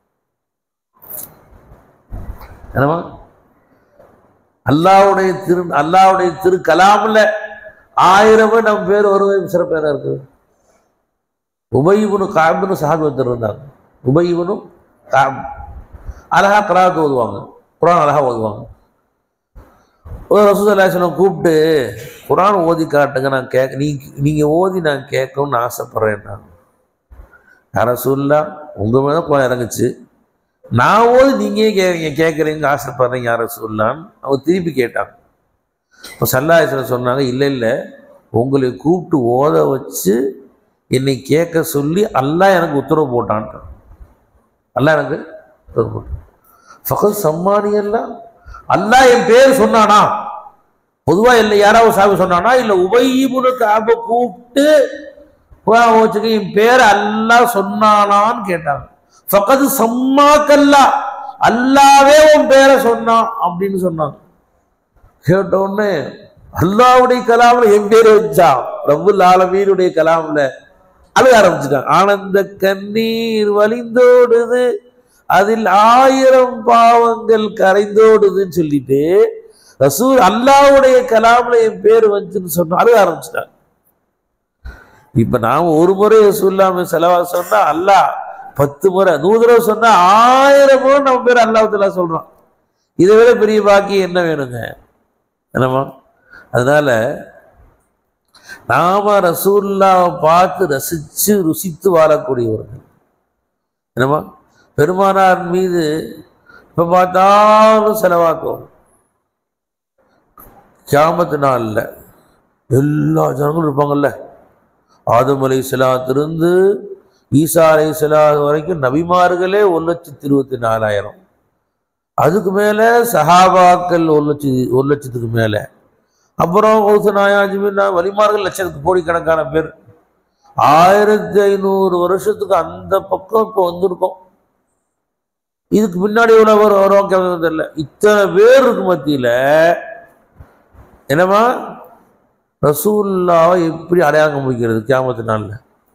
என்னமா அல்லாவுடைய திரு அல்லாவுடைய திரு கலாம்ல ஆயிரம் பேர் நம்ம பேர் வருவது சிறப்பேரா இருக்கு உபயிபுனு காபின்னு சஹாபி ஒருத்தர் இருந்தாங்க உபயிபுனு காப் அழகா கராத்து ஓதுவாங்க குரான் அழகா ஓதுவாங்க ஒரு ரசூசல்லாசனம் கூப்பிட்டு குரான் ஓதி காட்டுங்க நான் கேட்க நீ நீங்கள் ஓதி நான் கேட்கணும்னு ஆசைப்பட்றேன் நான் ரசூல்லா உங்கள் மேலே குரான் இறங்குச்சு நான் ஓதி நீங்கள் கே கேட்குறீங்க ஆசைப்படுறீங்க யார சொல்லான்னு அவன் திருப்பி கேட்டான் இப்போ சல்லாஹிஸ்வரர் சொன்னாங்க இல்லை இல்லை உங்களை கூப்பிட்டு ஓத வச்சு என்னை கேட்க சொல்லி அல்லாஹ் எனக்கு உத்தரவு போட்டான்ட்டான் அல்லாஹ் எனக்கு உத்தரவு போட்டான் ஃபகத் சம்மானி எல்லாம் அல்லாஹ் என் பேர் சொன்னானா பொதுவா இல்லை யாராவது சாமி சொன்னானா இல்லை உபயிபுனு காப கூப்பிட்டு குரான் வச்சுக்க என் பேர் அல்லாஹ் சொன்னானான்னு கேட்டாங்க ஃபகது சம்மாக்கல்லா அல்லாவே உன் பேரை சொன்னான் அப்படின்னு சொன்னாங்க கேட்ட உடனே அல்லாவுடைய கலாம்ல என் பேர் வச்சா ரபுல் ஆலமீனுடைய கலாம்ல அழுக ஆரம்பிச்சுட்டான் ஆனந்த கண்ணீர் வலிந்தோடுது அதில் ஆயிரம் பாவங்கள் கரைந்தோடுதுன்னு சொல்லிட்டு ரசூல் அல்லாவுடைய கலாம்ல என் பேர் வந்துன்னு சொன்னா அழுக ஆரம்பிச்சிட்டாங்க இப்ப நாம ஒரு முறை ரசூல்லாம செலவா சொன்னா அல்லாஹ் பத்து முறை நூறு தடவை சொன்னா ஆயிரம் முறை நம்ம பேர் அல்லாஹ் சொல்றோம் இதை விட பெரிய பாக்கியம் என்ன வேணுங்க என்னம்மா அதனால நாம ரசூல்லாவை பார்த்து ரசிச்சு ருசித்து வாழக்கூடியவர்கள் என்னம்மா பெருமானார் மீது இப்ப பார்த்தாலும் செலவாக்கும் கியாமத்து நாளில் எல்லா ஜனங்களும் இருப்பாங்கல்ல ஆதம் அலை இருந்து ஈசா அலை வரைக்கும் நபிமார்களே ஒரு லட்சத்தி இருபத்தி நாலாயிரம் அதுக்கு மேலே சஹாபாக்கள் ஒரு லட்சத்தி ஒரு லட்சத்துக்கு மேலே அப்புறம் கௌசனாயாஜிமின்னா வலிமார்கள் லட்சத்துக்கு கோடிக்கணக்கான பேர் ஆயிரத்தி ஐநூறு வருஷத்துக்கு அந்த பக்கம் இப்போ வந்திருக்கோம் இதுக்கு முன்னாடி எவ்வளோ வரும் வரும் தெரியல இத்தனை பேருக்கு மத்தியில் என்னம்மா ரசூல்லாவை எப்படி அடையாளம் முடிக்கிறது கியாமத்து நாளில்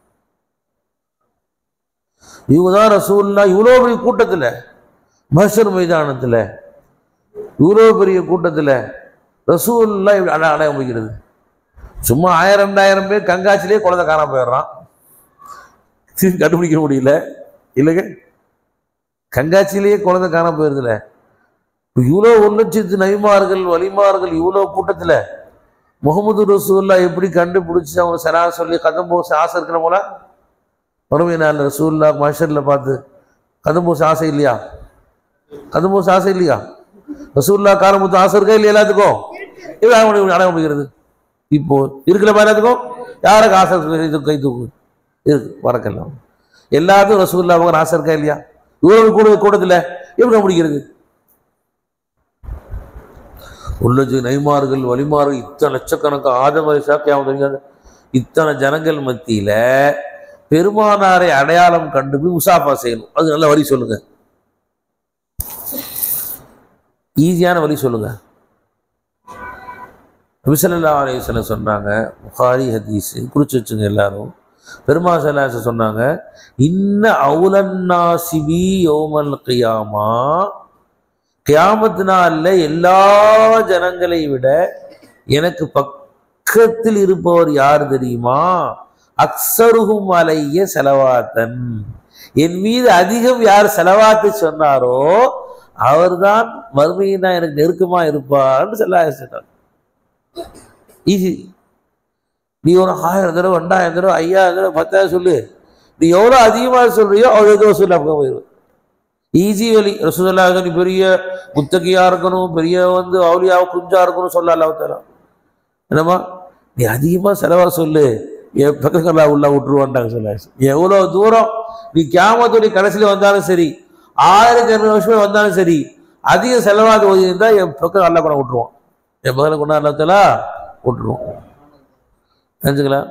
இவங்க தான் ரசூல்லா இவ்வளோ பெரிய கூட்டத்தில் மஹர் மைதானத்தில் இவ்வளோ பெரிய கூட்டத்தில் ரசூல்லா இப்படி அட அடையாளம் முடிக்கிறது சும்மா ஆயிரம் ரெண்டாயிரம் பேர் கங்காச்சிலே குழந்தை காணாம போயிடுறான் திரும்பி கண்டுபிடிக்க முடியல இல்லைங்க கங்காச்சிலேயே குழந்தை காணாம போயிருதுல இவ்வளோ ஒரு லட்சத்து நபிமார்கள் வலிமார்கள் இவ்வளோ கூட்டத்தில் முகமது ரசூல்லா எப்படி கண்டுபிடிச்சி அவங்க சரா சொல்லி கதம் போச ஆசை இருக்கிற போல வறுமை நாள் ரசூல்லா மஷரில் பார்த்து கதம் போச ஆசை இல்லையா கதம் போச ஆசை இல்லையா ரசூல்லா காரமுத்து ஆசை இருக்கா இல்லையா எல்லாத்துக்கும் இது அடைய முடிகிறது இப்போ இருக்கிற எல்லாத்துக்கும் யாரை காசை இது கை தூக்கு இருக்கு வரக்கெல்லாம் எல்லாத்துக்கும் ரசூல்லா அவங்க ஆசை இருக்கா இல்லையா இவ்வளவு கூட கூடத்தில் எப்படி முடிக்கிறது உள்ளது நைமார்கள் வலிமார்கள் இத்தனை லட்சக்கணக்கு ஆதம சாக்கியாவது இத்தனை ஜனங்கள் மத்தியில பெருமானாரை அடையாளம் கண்டுபிடி முசாஃபா செய்யணும் அது நல்ல வழி சொல்லுங்க ஈஸியான வழி சொல்லுங்க விசலல்லா அலையுசல்லம் சொன்னாங்க புகாரி ஹதீஸ் குறிச்சு வச்சுங்க எல்லாரும் பெருமா சல்லாச சொன்னாங்க இன்ன அவுலன்னாசிபி யோமல் கியாமா கியாமத்து நாளில் எல்லா ஜனங்களை விட எனக்கு பக்கத்தில் இருப்பவர் யார் தெரியுமா அக்சருகும் அலைய செலவாத்தன் என் மீது அதிகம் யார் செலவாத்து சொன்னாரோ அவர்தான் மறுமையினா எனக்கு நெருக்கமா இருப்பார்னு சொல்ல சொன்னார் ஈஸி நீ ஒரு ஆயிரம் தடவை ரெண்டாயிரம் தடவை ஐயாயிரம் தடவை பத்தாயிரம் சொல்லு நீ எவ்வளோ அதிகமாக சொல்றியோ அவ்வளோ வசூல் அப்போ போயிடும் ஈஸி வழி ரசூல்லா நீ பெரிய முத்தகியா இருக்கணும் பெரிய வந்து அவுலியா குஞ்சா இருக்கணும் சொல்ல தரலாம் என்னம்மா நீ அதிகமாக செலவா சொல்லு என் பக்கங்களா உள்ள விட்டுருவான்டாங்க சொல்ல எவ்வளோ தூரம் நீ கேமத்துடைய கடைசியில் வந்தாலும் சரி ஆயிரத்தி இரநூறு வருஷமே வந்தாலும் சரி அதிக செலவாக ஓதி இருந்தா என் பக்கம் அல்ல கூட விட்டுருவான் என் பக்கத்தில் கொண்டா அல்லத்தலா விட்டுருவோம் தெரிஞ்சுக்கலாம்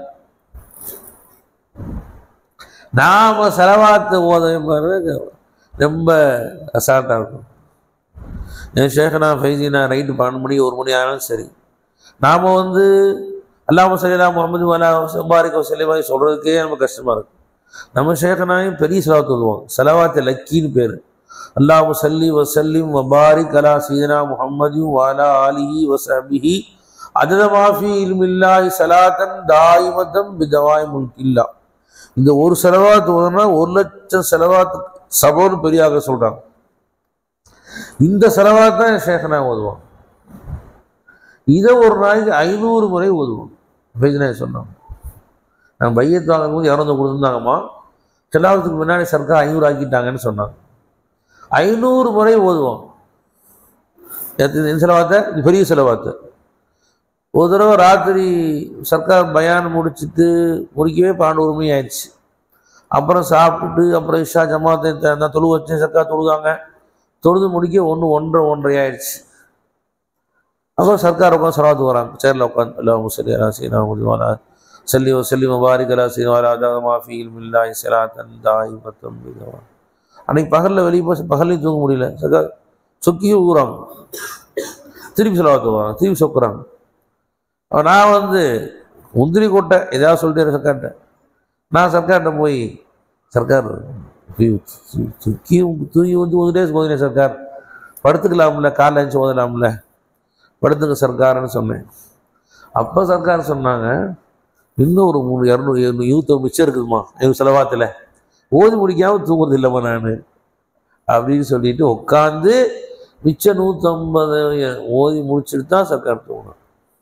நாம செலவாத்து ஓதையும் பாருங்க ரொம்ப அசால்ட்டாக இருக்கும் என் ஷேഖனா ஃபைசினா நைட்டு பன்னெண்டு மணி ஒரு மணி ஆனாலும் சரி நாம் வந்து அல்லாம சலிலா முகமது வலா சம்பாரிக்க செலிவாய் சொல்கிறதுக்கே நமக்கு கஷ்டமாக இருக்கும் நம்ம ஷேഖனாயும் பெரிய செலவாத்து ஓதுவோம் செலவாத்து லக்கின்னு பேர் அல்லாஹு சல்லி வசல்லிம் வபாரிக் அலா சீதனா முஹம்மதியும் வாலா ஆலிஹி வசபிஹி அதத மாஃபி இல்மில்லாஹி சலாத்தன் தாயிமத்தம் பிதவாய் முல்கில்லா இந்த ஒரு செலவாத்து ஓதுனா ஒரு லட்சம் செலவாத்து சபோன்னு பெரியாக சொல்றாங்க இந்த செலவாத்து தான் ஷேഖனா ஓதுவோம் இதை ஒரு நாளைக்கு ஐநூறு முறை ஓதுவோம் பேஜினா சொன்னோம் நான் பையத்து வாங்கும்போது இரநூறு கொடுத்துருந்தாங்கம்மா செலாவத்துக்கு முன்னாடி சர்க்கார் ஐநூறு ஆக்கிட்டாங்கன்னு சொன்னாங்க ஐநூறு முறை ஓதுவோம் எத்தனை இந்த செலவாத்த இது பெரிய செலவாத்து ஒரு தடவை ராத்திரி சர்க்கார் பயான் முடிச்சுட்டு முடிக்கவே பன்னெண்டு ஒரு மணி ஆயிடுச்சு அப்புறம் சாப்பிட்டுட்டு அப்புறம் இஷா ஜமாத்தை த- தொழு வச்சு சர்க்கார் தொழுதாங்க தொழுது முடிக்க ஒன்று ஒன்றரை ஒன்றரை ஆயிடுச்சு அப்புறம் சர்க்கார் உட்காந்து சலாத்து வராங்க சேரில் உட்காந்து எல்லாம் சரி அலா சீனா முடிவாலா செல்லி செல்லி முபாரிக் அலா சீனாலா அதாவது மாஃபியில் மில்லாய் செலாத்தன் தாய் பத்தம் அன்னைக்கு பகலில் வெளியே போய் பகல்லையும் தூங்க முடியல சர்க்கார் சொக்கி ஊறாங்க திருப்பி செலவாத்து வராங்க திருப்பி சொக்குறாங்க அப்ப நான் வந்து முந்திரி கொட்டை ஏதாவது சொல்லிட்டு சர்க்கார்ட்ட நான் சர்க்கார்ட்ட போய் சர்க்கார் தூக்கி தூங்கி வந்து ஒரு டேஸ் போதினே சர்க்கார் படுத்துக்கலாம்ல காலைல எழுந்து ஓதலாம்ல படுத்துங்க சர்க்கார்னு சொன்னேன் அப்போ சர்க்கார் சொன்னாங்க இன்னும் ஒரு மூணு இரநூறு எழுநூறு யூத்த மிச்சம் இருக்குதுமா எங்கள் செலவாத்தில் ஓதி முடிக்காமல் தூங்குறது இல்லைம்மா நான் அப்படின்னு சொல்லிட்டு உட்காந்து மிச்ச நூற்றம்பது ஓதி முடிச்சுட்டு தான் சர்க்கார் தூங்கணும்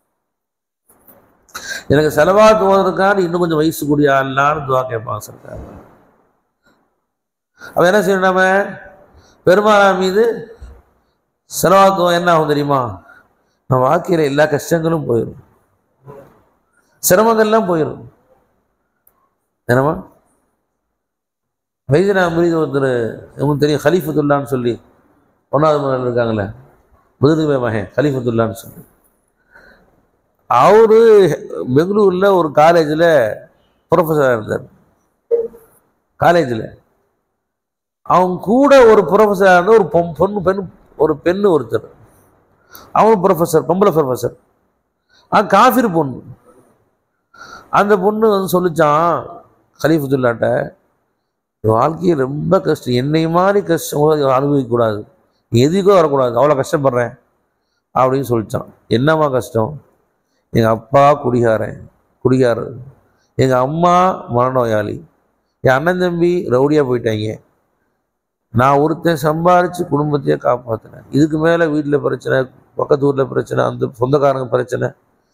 எனக்கு செலவாத்து ஓதுறதுக்கான இன்னும் கொஞ்சம் வயசு கூடிய ஆள்லான்னு துவா கேட்பான் சர்க்கார் அவன் என்ன செய்யணும் நாம பெருமானா மீது செலவாத்துவம் என்ன ஆகும் தெரியுமா நம்ம வாழ்க்கையில் எல்லா கஷ்டங்களும் போயிடும் சிரமங்கள்லாம் போயிடும் என்னமா வைத்தியனா முரீது ஒருத்தர் உங்களுக்கு தெரியும் ஹலீஃபத்துல்லான்னு சொல்லி ஒன்றாவது முறையில் இருக்காங்களே முதுகுமை மகன் ஹலீஃபத்துல்லான்னு சொல்லி அவரு பெங்களூரில் ஒரு காலேஜில் ப்ரொஃபஸராக இருந்தார் காலேஜில் அவங்க கூட ஒரு ப்ரொஃபஸராக இருந்த ஒரு பொம் பொண்ணு பெண் ஒரு பெண்ணு ஒருத்தர் அவனும் ப்ரொஃபஸர் பொம்பளை ப்ரொஃபஸர் ஆ காஃபிர் பொண்ணு அந்த பொண்ணு வந்து சொல்லிச்சான் கலீஃபத்துல்லாட்ட வாழ்க்கையில் ரொம்ப கஷ்டம் என்னை மாதிரி கஷ்டம் அனுபவிக்கக்கூடாது எதுக்கோ வரக்கூடாது அவ்வளோ கஷ்டப்படுறேன் அப்படின்னு சொல்லிச்சான் என்னம்மா கஷ்டம் எங்கள் அப்பா குடிகாரன் குடிகாரர் எங்கள் அம்மா மனநோயாளி என் அண்ணன் தம்பி ரவுடியாக போயிட்டாங்க நான் ஒருத்தன் சம்பாரித்து குடும்பத்தையே காப்பாற்றினேன் இதுக்கு மேலே வீட்டில் பிரச்சனை பக்கத்து ஊரில் பிரச்சனை அந்த சொந்தக்காரங்க பிரச்சனை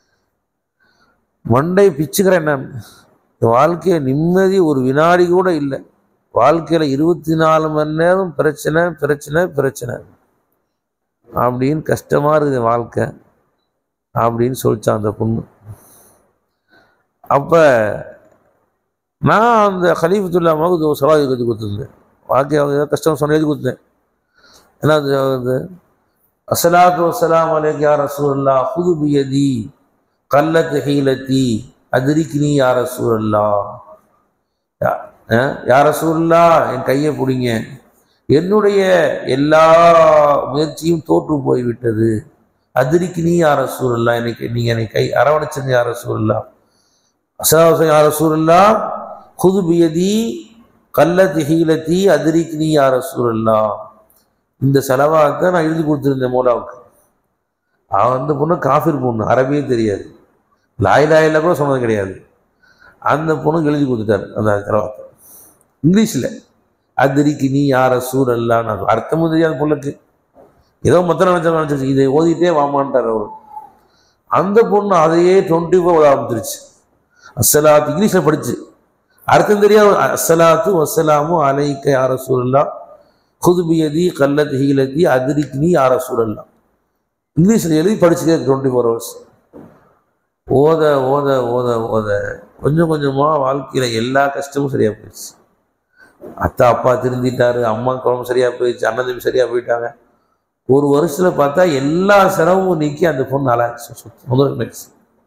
மண்டை பிச்சுக்கிறேன் நான் என் வாழ்க்கையை நிம்மதி ஒரு வினாடி கூட இல்லை வாழ்க்கையில் இருபத்தி நாலு மணி நேரம் பிரச்சனை பிரச்சனை பிரச்சனை அப்படின்னு கஷ்டமாக இருக்குது என் வாழ்க்கை அப்படின்னு சொல்லிச்சான் அந்த பொண்ணு அப்போ நான் அந்த ஹலீஃபத்துல்லா அம்மாவுக்கு ஒரு சவால் எழுதி கொடுத்துருந்தேன் வாழ்க்கை அவங்க ஏதாவது கஷ்டம் சொன்ன எழுதி கொடுத்தேன் ஏன்னா அது வந்து அஸ்ஸலாத்து வஸ்ஸலாம் அலைக்கு யா ரசூலல்லா ஹுது பியதி கல்லத் ஹீலத்தி அதிரிக்கினி யா ரசூலல்லா யா- அஹ், யா ரசூலல்லா என் கையை பிடிங்க என்னுடைய எல்லா முயற்சியும் தோற்று போய்விட்டது அதிரிக்கினி யா ரசூலல்லா எனக்கு நீங்கள் என்னை கை அரவணைச்சிருங்க யா ரசூலல்லா அஸ்ஸலாத்து யா ரசூலல்லா ஹுது பியதி கல்லத் ஹீலத்தி அதிரிக்கினி யா ரசூலல்லா இந்த செலவாக நான் எழுதி கொடுத்துருந்தேன் மோலாவுக்கு அவன் வந்து பொண்ணு காஃபிர் பொண்ணு அரபியே தெரியாது லாய் லாயில கூட சொன்னது கிடையாது அந்த பொண்ணுக்கு எழுதி கொடுத்துட்டாரு அந்த செலவாக்கு இங்கிலீஷில் அதிரிக்கு நீ யார சூழல்லா நான் அர்த்தமும் தெரியாது பொண்ணுக்கு ஏதோ மொத்தம் நினச்சா நினச்சிருச்சு இதை ஓதிட்டே வாமான்ட்டார் அவர் அந்த பொண்ணு அதையே டுவெண்ட்டி ஃபோர் ஆரம்பிச்சிருச்சு அஸ்ஸலாத்து இங்கிலீஷில் படிச்சு அர்த்தம் தெரியாது அஸ்ஸலாத்து வஸ்ஸலாமு அலைக்க யார சூழல்லா குதுபியதி கல்லத் ஹீலத்தி அதிரிக்னி யார சூழல்லா இங்கிலீஷில் எழுதி படிச்சுட்டே டுவெண்ட்டி ஃபோர் ஹவர்ஸ் ஓத ஓத ஓத ஓத கொஞ்சம் கொஞ்சமாக வாழ்க்கையில் எல்லா கஷ்டமும் சரியாக போயிடுச்சு அத்தா அப்பா திருந்திட்டாரு அம்மா குழம்பு சரியாக போயிடுச்சு அண்ணன் தம்பி சரியாக போயிட்டாங்க ஒரு வருஷத்தில் பார்த்தா எல்லா செலவும் நீக்கி அந்த பொண்ணு நல்லா முதல் மேக்ஸ்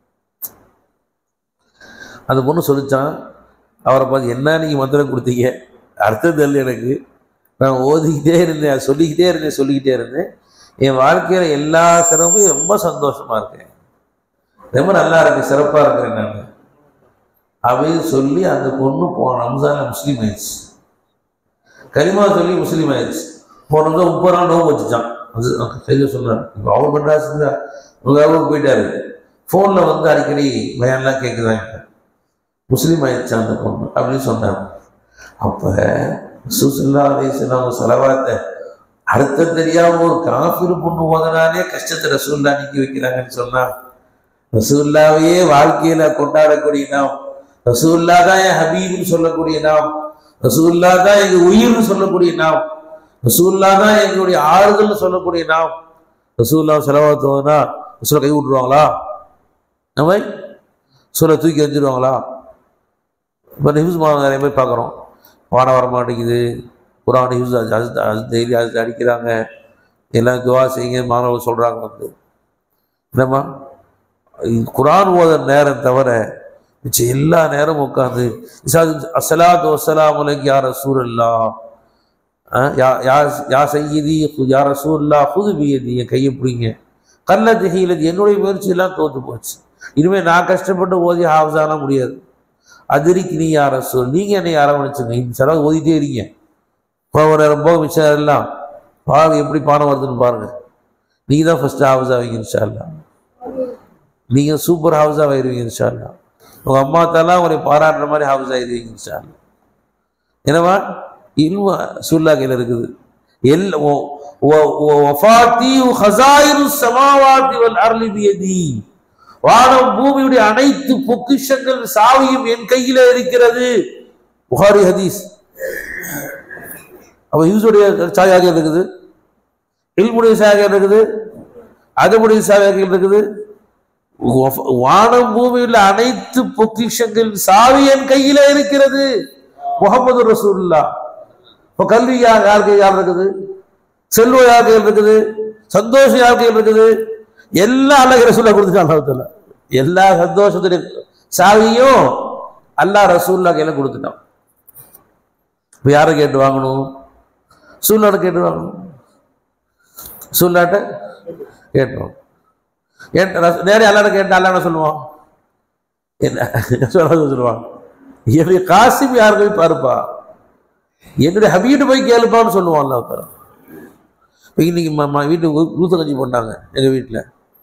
அந்த பொண்ணு சொல்லிச்சான் அவரை பார்த்து என்ன நீங்கள் மந்திரம் கொடுத்தீங்க அர்த்தம் தெரியல எனக்கு நான் ஓதிக்கிட்டே இருந்தேன் அதை சொல்லிக்கிட்டே இருந்தேன் சொல்லிக்கிட்டே இருந்தேன் என் வாழ்க்கையில் எல்லா சிறப்பும் ரொம்ப சந்தோஷமாக இருக்கேன் ரொம்ப நல்லா இருக்கு சிறப்பாக இருக்கிறேன் நான் அப்படின்னு சொல்லி அந்த பொண்ணு போன ரம்ஜானில் முஸ்லீம் ஆயிடுச்சு கரிமா சொல்லி முஸ்லீம் ஆயிடுச்சு போன வருஷம் முப்பது நாள் நோவு வச்சுச்சான் அது சரியா சொன்னார் இப்போ அவர் மெட்ராஸ் தான் உங்க ஊருக்கு போயிட்டாரு ஃபோனில் வந்து அடிக்கடி பயான்லாம் கேட்குறாங்க முஸ்லீம் ஆயிடுச்சு அந்த பொண்ணு அப்படின்னு சொன்னாங்க அப்போ சுசுல்லா அலிஸ்லாம் அவங்க செலவாத்த அர்த்தம் தெரியாம ஒரு காஃபிர் பொண்ணு ஓதனாலே கஷ்டத்தை ரசூல்லா நீக்கி வைக்கிறாங்கன்னு சொன்னா ரசூல்லாவையே வாழ்க்கையில கொண்டாடக்கூடிய நாம் ரசூல்லா தான் என் ஹபீப்னு சொல்லக்கூடிய நாம் ரசூல்லா தான் எங்க உயிர்னு சொல்லக்கூடிய நாம் ரசூல்லா தான் எங்களுடைய ஆறுதல்னு சொல்லக்கூடிய நாம் ரசூல்லா செலவாத்துவதுனா ரசூலை கை விட்டுருவாங்களா நம்ம சூழலை தூக்கி எறிஞ்சிருவாங்களா இப்போ நியூஸ் நிறைய பேர் பார்க்குறோம் பாடம் வர மாட்டேங்குது குரான் நியூஸ் டெய்லி அது அடிக்கிறாங்க எல்லாம் துவா செய்யுங்க மாணவர்கள் சொல்கிறாங்க வந்து என்னம்மா இது குரான் ஓத நேரம் தவிர மிச்சம் எல்லா நேரமும் உட்காந்து அசலாத் வசலாம் உலகி யார் ரசூல்லா யா செய்யதி யார் ரசூல்லா புது பியதி என் கையை பிடிங்க கல்ல திகையிலது என்னுடைய முயற்சியெல்லாம் தோற்று போச்சு இனிமேல் நான் கஷ்டப்பட்டு ஓதி ஹாஃப்ஸான முடியாது அதிரிக்கு நீ யார் ரசூல் நீங்கள் என்னை அரவணைச்சுங்க இந்த செலவு ஓதிட்டே இருக்கீங்க போக நேரம் போக மிச்சம் எல்லாம் பாருங்க எப்படி பானம் வருதுன்னு பாருங்க நீங்கள் தான் ஃபஸ்ட்டு ஹாஃபஸ் ஆவீங்க இன்ஷால்லா நீங்கள் சூப்பர் ஹவுஸாக ஆயிடுவீங்க இன்ஷால்லா உங்கள் அம்மா தாலாம் உங்களை பாராட்டுற மாதிரி ஹவுஸ் ஆயிடுவீங்க இன்ஷால்லா என்னவா இல்மு சுல்லா கையில் இருக்குது எல் வஃபாத்தி ஹஸாயிரு ஸமாவாத்தி வல் அர்லி பியதி வானம் பூமியுடைய அனைத்து பொக்கிஷங்கள் சாவியும் என் கையில இருக்கிறது புகாரி ஹதீஸ் அப்ப யூசுடைய சாயாக இருக்குது இல்முடைய சாயாக இருக்குது அதமுடைய சாயாக இருக்குது வஃப்- வானம் பூமியில் அனைத்து பொக்கிஷங்கள் சாவி என் கையில இருக்கிறது முகமது ரசூல்லா இப்போ கல்வி யார் யார் கையில் யார் இருக்குது செல்வம் யார் கையில் இருக்குது சந்தோஷம் யார் கையில் இருக்குது எல்லாம் அல்லாஹ் ரசூல்லா கொடுத்துட்டான் அல்லாஹ் எல்லா சந்தோஷத்துடைய சாவியும் அல்லாஹ் ரசூல்லா கையில கொடுத்துட்டான் இப்போ யாரை கேட்டு வாங்கணும் சூழ்நாட்டை கேட்டு வாங்கணும் சூழ்நாட்டை கேட்டோம் ஏன் ரச- நேரே அல்லாட கேட்டு அல்லா என்ன சொல்லுவான் என்ன சொல்ல சொல்லுவான் என்னுடைய காசிம் யார் போய் பாருப்பா என்னுடைய ஹபீட்டு போய் கேளுப்பான்னு சொல்லுவான் அல்லா தர இப்போ இன்னைக்கு ம- ம- வீட்டுக்கு ஊ- ஊத்த கஞ்சி போட்டாங்க எங்கள் வீட்டில்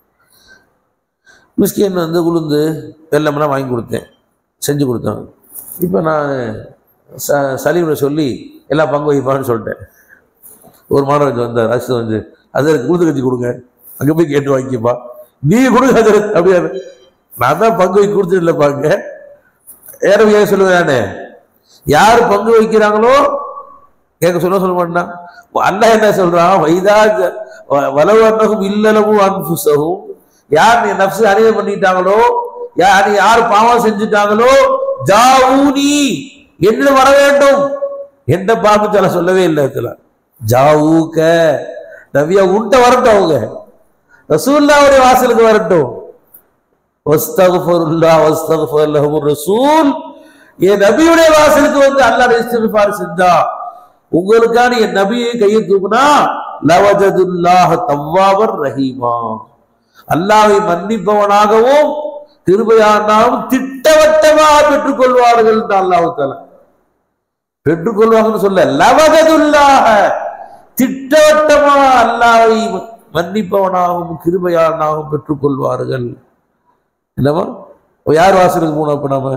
மிஸ்கின் வந்து உளுந்து வெள்ளமெல்லாம் வாங்கி கொடுத்தேன் செஞ்சு கொடுத்தாங்க இப்போ நான் ச சலீமில் சொல்லி எல்லாம் பங்கு வைப்பான்னு சொல்லிட்டேன் ஒரு மாணவன் வந்தார் அரசு வந்து அதற்கு உளுந்து கஞ்சி கொடுங்க அங்கே போய் கேட்டு வாங்கிக்கப்பா நீ கொடுங்க அதற்கு அப்படியே நான் தான் பங்கு வைக்க கொடுத்துடலப்பாங்க ஏறவே ஏன் சொல்லுவேன் நானு யார் பங்கு வைக்கிறாங்களோ கேட்க சொல்ல சொல்ல மாட்டான் அல்லாஹ் என்ன சொல்றான் வைதா வலவு அன்னகும் இல்லலவும் அன்புசகும் யார் நீ நப்சு அணியம் பண்ணிட்டாங்களோ யார் யார் பாவம் செஞ்சுட்டாங்களோ ஜாவூனி என்று வர வேண்டும் எந்த பாபு சொல்ல சொல்லவே இல்லை இதுல ஜாவூக்க நபியா உண்ட வரட்டும் அவங்க ரசூல்லாவுடைய வாசலுக்கு வரட்டும் வஸ்தகுஃபருல்லா வஸ்தகுஃபர் லஹுர் ரசூல் என் நபியுடைய வாசலுக்கு வந்து அல்லாஹ் இஸ்திக்ஃபார் செஞ்சா உங்களுக்கான என் நபியை கையை தூக்குனா லவஜதுல்லாஹ தவ்வாபர் ரஹீமா அல்லாஹ்வை மன்னிப்பவனாகவும் கிருபையானாகவும் திட்டவட்டமாக பெற்றுக்கொள்வார்கள் என்று அல்லாஹ் தஆலா பெற்றுக்கொள்வாங்கன்னு சொல்ல லவஜதுல்லாஹ திட்டவட்டமா அல்லாஹ்வை மன்னிப்பவனாகவும் கிருபையானாகவும் பெற்றுக்கொள்வார்கள் என்னவா இப்ப யார் வாசலுக்கு போனோம் அப்ப நாம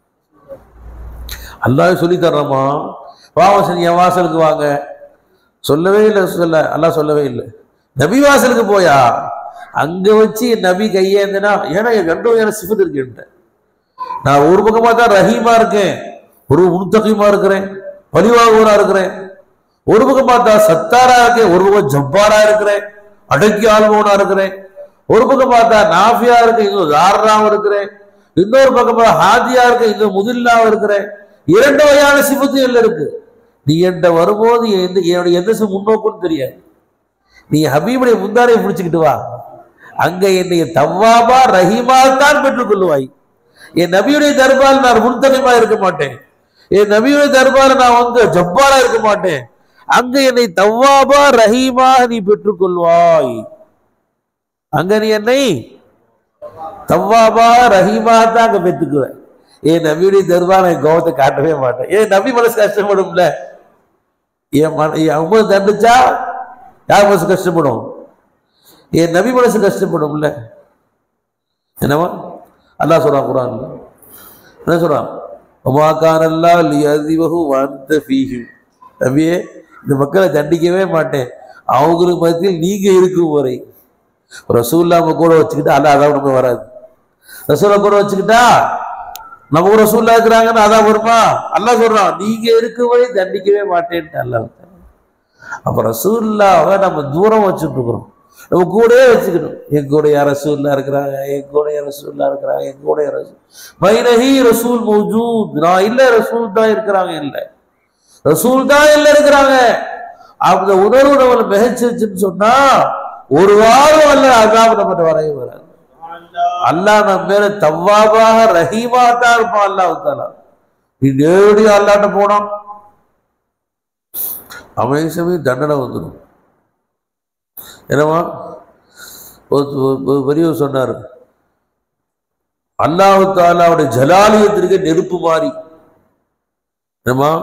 அல்லாஹ் சொல்லி தர்றோமா பாவம் செஞ்சு என் வாசலுக்கு வாங்க சொல்லவே இல்லை சொல்ல அல்லாஹ் சொல்லவே இல்லை நபி வாசலுக்கு போயா அங்க வச்சு என் நபி கையேந்தனா ஏன்னா என் ரெண்டும் எனக்கு சிஃபத் இருக்கு என்கிட்ட. நான் ஒரு பக்கமா தான் ரஹீமா இருக்கேன் ஒரு முன்தகீமா இருக்கிறேன் பழிவாகுவரா இருக்கிறேன் ஒரு பக்கம் பார்த்தா சத்தாரா இருக்கேன் ஒரு பக்கம் ஜப்பாரா இருக்கிறேன் அடக்கி ஆள்பவனா இருக்கிறேன் ஒரு பக்கம் பார்த்தா நாஃபியா இருக்கு இன்னும் தாராவும் இருக்கிறேன் இன்னொரு பக்கம் பார்த்தா ஹாதியா இருக்கு இன்னும் முதில்லாவும் இருக்கிறேன் இரண்டு வகையான சிபத்து எல்லாம் இருக்கு நீ என்கிட்ட வரும்போது எந்த என்னுடைய எந்த சி- முன்னோக்குன்னு தெரியாது நீ ஹபீபுடைய முந்தாரை பிடிச்சுக்கிட்டு வா அங்க என்னைய தவ்வாபா ரஹீமா தான் பெற்றுக்கொள்வாய் என் நபியுடைய தர்பால் நான் முன்தகமா இருக்க மாட்டேன் என் நபியுடைய தர்பால் நான் வந்து ஜப்பாரா இருக்க மாட்டேன் அங்க என்னை தவ்வாபா ரஹீமா நீ பெற்றுக்கொள்வாய் அங்க நீ என்னை தவ்வாபா ரஹீமா தான் அங்க பெற்றுக்குவேன் என் நபியுடைய தர்பார் என் கோபத்தை காட்டவே மாட்டேன் ஏன் நபி மனசு கஷ்டப்படும்ல என் மன என் அம்மா தண்டிச்சா யார் மனசு கஷ்டப்படும் என் நபி மனசு கஷ்டப்படும்ல என்னவா அல்லாஹ் சொல்றான் குரான்ல என்ன சொல்றான் உமாக்கான் அல்லா லியதிவஹு வந்த ஃபீஹிம் நபியே இந்த மக்களை தண்டிக்கவே மாட்டேன் அவங்களுக்கு மத்தியில் நீங்க இருக்கும் வரை ரசூல்லாம கூட வச்சுக்கிட்டா அல்லாஹ் அதான் நம்ம வராது ரசூலை கூட வச்சுக்கிட்டா நம்ம கூட ரசூல்லா இருக்கிறாங்கன்னு அதான் வருமா அல்லாஹ் சொல்றான் நீங்க இருக்கும் வரை தண்டிக்கவே மாட்டேன்ட்டு அல்லாஹ் அப்ப ரசூல்லாவை நம்ம தூரம் வச்சுட்டு இருக்கிறோம் நம்ம கூடவே வச்சுக்கணும் என் கூட யார் ரசூல்லா இருக்கிறாங்க என் கூட யார் ரசூல்லா இருக்கிறாங்க என் கூட யார் ரசூல் மைனஹி ரசூல் மௌஜூத் நான் இல்ல ரசூல் தான் இருக்கிறாங்க இல்ல ரசூல் தான் இல்ல இருக்கிறாங்க அந்த உணர்வு நம்மளை மிகச்சிருச்சுன்னு சொன்னா ஒரு வாரம் அல்ல அதான் நம்மகிட்ட வரவே வராது அல்லாஹ் நம்ம மேல தவ்வாபாக ரஹீமா தான் இருப்பான் அல்லாஹ் தாலா நீ நேரடியா அல்லாட்ட போனோம் அமைசமே தண்டனை வந்துடும் என்னவா ஒரு ஒரு- ஒரு பெரியவர் சொன்னார் அல்லாஹு தாலாவுடைய ஜலாலியத்திற்கு நெருப்பு மாறி என்னமா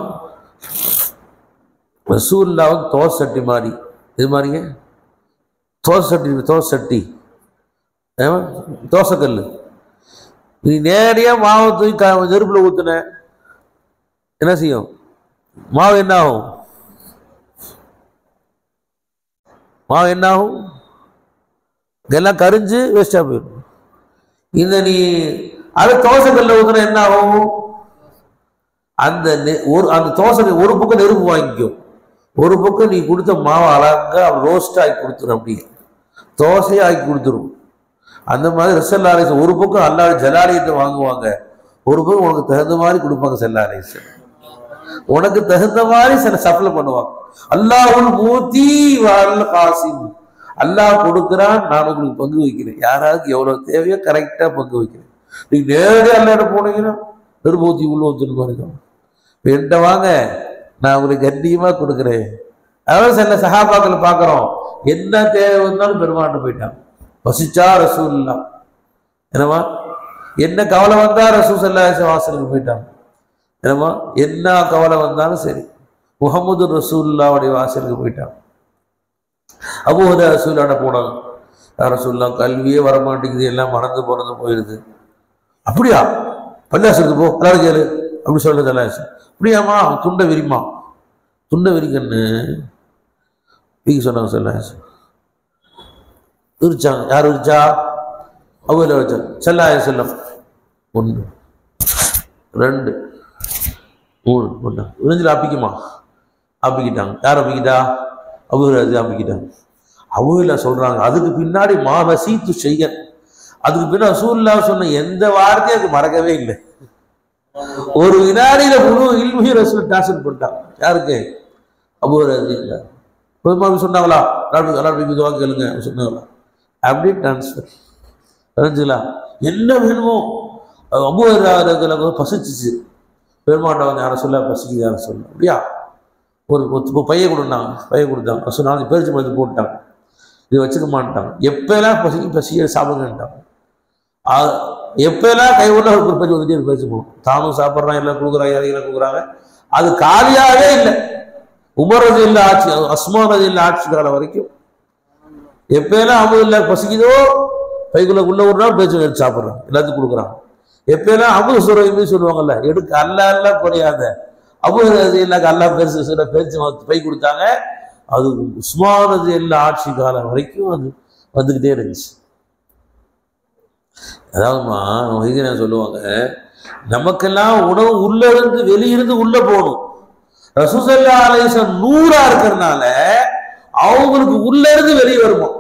ரசூல்லாவும் தோசை சட்டி மாறி இது மாதிரிங்க தோசை சட்டி தோசை சட்டி ஏமா தோசைக்கல் நீ நேரடியாக மாவை தூக்கி க- நெருப்புல ஊத்துன என்ன செய்யும் மாவு என்ன ஆகும் மாவு என்ன ஆகும் இதெல்லாம் கரிஞ்சு வேஸ்டாக போயிடும் இந்த நீ அது தோசைக்கல்ல ஊத்துன என்ன ஆகும் அந்த நெ- ஒரு அந்த தோசை ஒரு பக்கம் நெருப்பு வாங்கிக்கும் ஒரு பக்கம் நீ கொடுத்த மாவை அழகா ரோஸ்ட் ஆக்கி கொடுத்துரும் அப்படி தோசையை ஆக்கி கொடுத்துரும் அந்த மாதிரி ரிசல்லாலேஸ் ஒரு பக்கம் அல்லாஹ் ஜலாலயத்தை வாங்குவாங்க ஒரு பக்கம் உனக்கு தகுந்த மாதிரி கொடுப்பாங்க செல்லாலேஸ் உனக்கு தகுந்த மாதிரி சில சப்ளை பண்ணுவாங்க அல்லாஹுல் மூத்தி வல் காசிம் அல்லாஹ் கொடுக்குறான் நான் உங்களுக்கு பங்கு வைக்கிறேன் யாராவது எவ்வளவு தேவையோ கரெக்டா பங்கு வைக்கிறேன் நீங்க நேரடியாக அல்லாட்ட போனீங்கன்னா நிருபூத்தி உள்ள வந்து பாருங்க இப்ப என்கிட்ட வாங்க நான் உங்களுக்கு கண்ணியமா கொடுக்குறேன் அதாவது சில சகாபாக்களை பார்க்குறோம் என்ன தேவை வந்தாலும் பெருமாண்டு போயிட்டான் பசிச்சா ரசூல்லா என்னவா என்ன கவலை வந்தா ரசூல் சல்லாஹ் வாசலுக்கு போயிட்டான் என்னமா என்ன கவலை வந்தாலும் சரி முகமது ரசூல்லாவுடைய வாசலுக்கு போயிட்டான் அபூஹத ரசூல்லாட போனாங்க யார் ரசூல்லா கல்வியே வரமாட்டேங்குது எல்லாம் மறந்து போனது போயிடுது அப்படியா பள்ளியாசலுக்கு போ எல்லாரும் கேளு அப்படி சொல்ல தலாசு அப்படியாம்மா துண்டை விரிமா துண்டை விரிக்கன்னு வீங்க சொன்னாங்க சொல்லாசு விரிச்சாங்க யார் விரிச்சா அவங்க வச்சாங்க செல்லாய செல்லம் ஒன்று ரெண்டு மூணு ஒன்று விரிஞ்சில் அப்பிக்குமா அப்பிக்கிட்டாங்க யார் அப்பிக்கிட்டா அவங்க அது அப்பிக்கிட்டாங்க அவங்க சொல்றாங்க அதுக்கு பின்னாடி மானசீத்து செய்ய அதுக்கு பின்ன ரசூல்லா சொன்ன எந்த வார்த்தையும் அது மறக்கவே இல்லை ஒரு வினாடியில முழு இல்மி ரசூல் டிரான்ஸ்ஃபர் பண்ணிட்டான் யாருக்கு அபூர் இல்ல பெருமாள் சொன்னாங்களா அல்லாஹ் அல்லாஹ் இதுவாக கேளுங்க சொன்னாங்களா அப்படியே டிரான்ஸ்ஃபர் தெரிஞ்சுங்களா என்ன வேணுமோ அபூர் பசிச்சிச்சு பெருமாண்ட வந்து யாரை சொல்ல பசிக்குது யாரை சொல்ல அப்படியா ஒரு ஒரு பைய கொடுத்தாங்க பைய கொடுத்தாங்க சொன்னாங்க பேரிச்சு மருந்து போட்டாங்க இது வச்சுக்க மாட்டாங்க எப்பெல்லாம் பசி பசியை சாப்பிடுங்கன்ட்டாங்க ஆ- எப்பெல்லாம் கை உள்ள ஒரு பஞ்சு வந்துட்டே பேச்சு போகும் தானும் சாப்பிட்றான் எல்லாம் கொடுக்குறாங்க யாரையும் கொடுக்குறாங்க அது காலியாகவே இல்லை உமர் ரதி இல்ல ஆட்சி அஸ்மா ரதி இல்ல ஆட்சி காலம் வரைக்கும் எப்பெல்லாம் அமுது இல்லை பசிக்குதோ பைக்குள்ள உள்ள ஒரு நாள் பேச்சு எடுத்து சாப்பிட்றாங்க எல்லாத்துக்கும் கொடுக்குறாங்க எப்பெல்லாம் அமுது சுரவின்னு சொல்லுவாங்கல்ல எடுக்க அல்ல அல்ல குறையாத அமுது ரதி இல்லாக்க அல்லா பெருசு சில பேச்சு பை கொடுத்தாங்க அது உஸ்மான் ரதி இல்ல ஆட்சி காலம் வரைக்கும் அது வந்துக்கிட்டே இருந்துச்சு அதாவதுமா வைத்தியர் சொல்லுவாங்க நமக்கெல்லாம் உணவு உள்ள இருந்து வெளியிருந்து உள்ள போகணும் ரசூசல்லா அலேசன் நூறா இருக்கிறதுனால அவங்களுக்கு உள்ள இருந்து வெளியே வருமா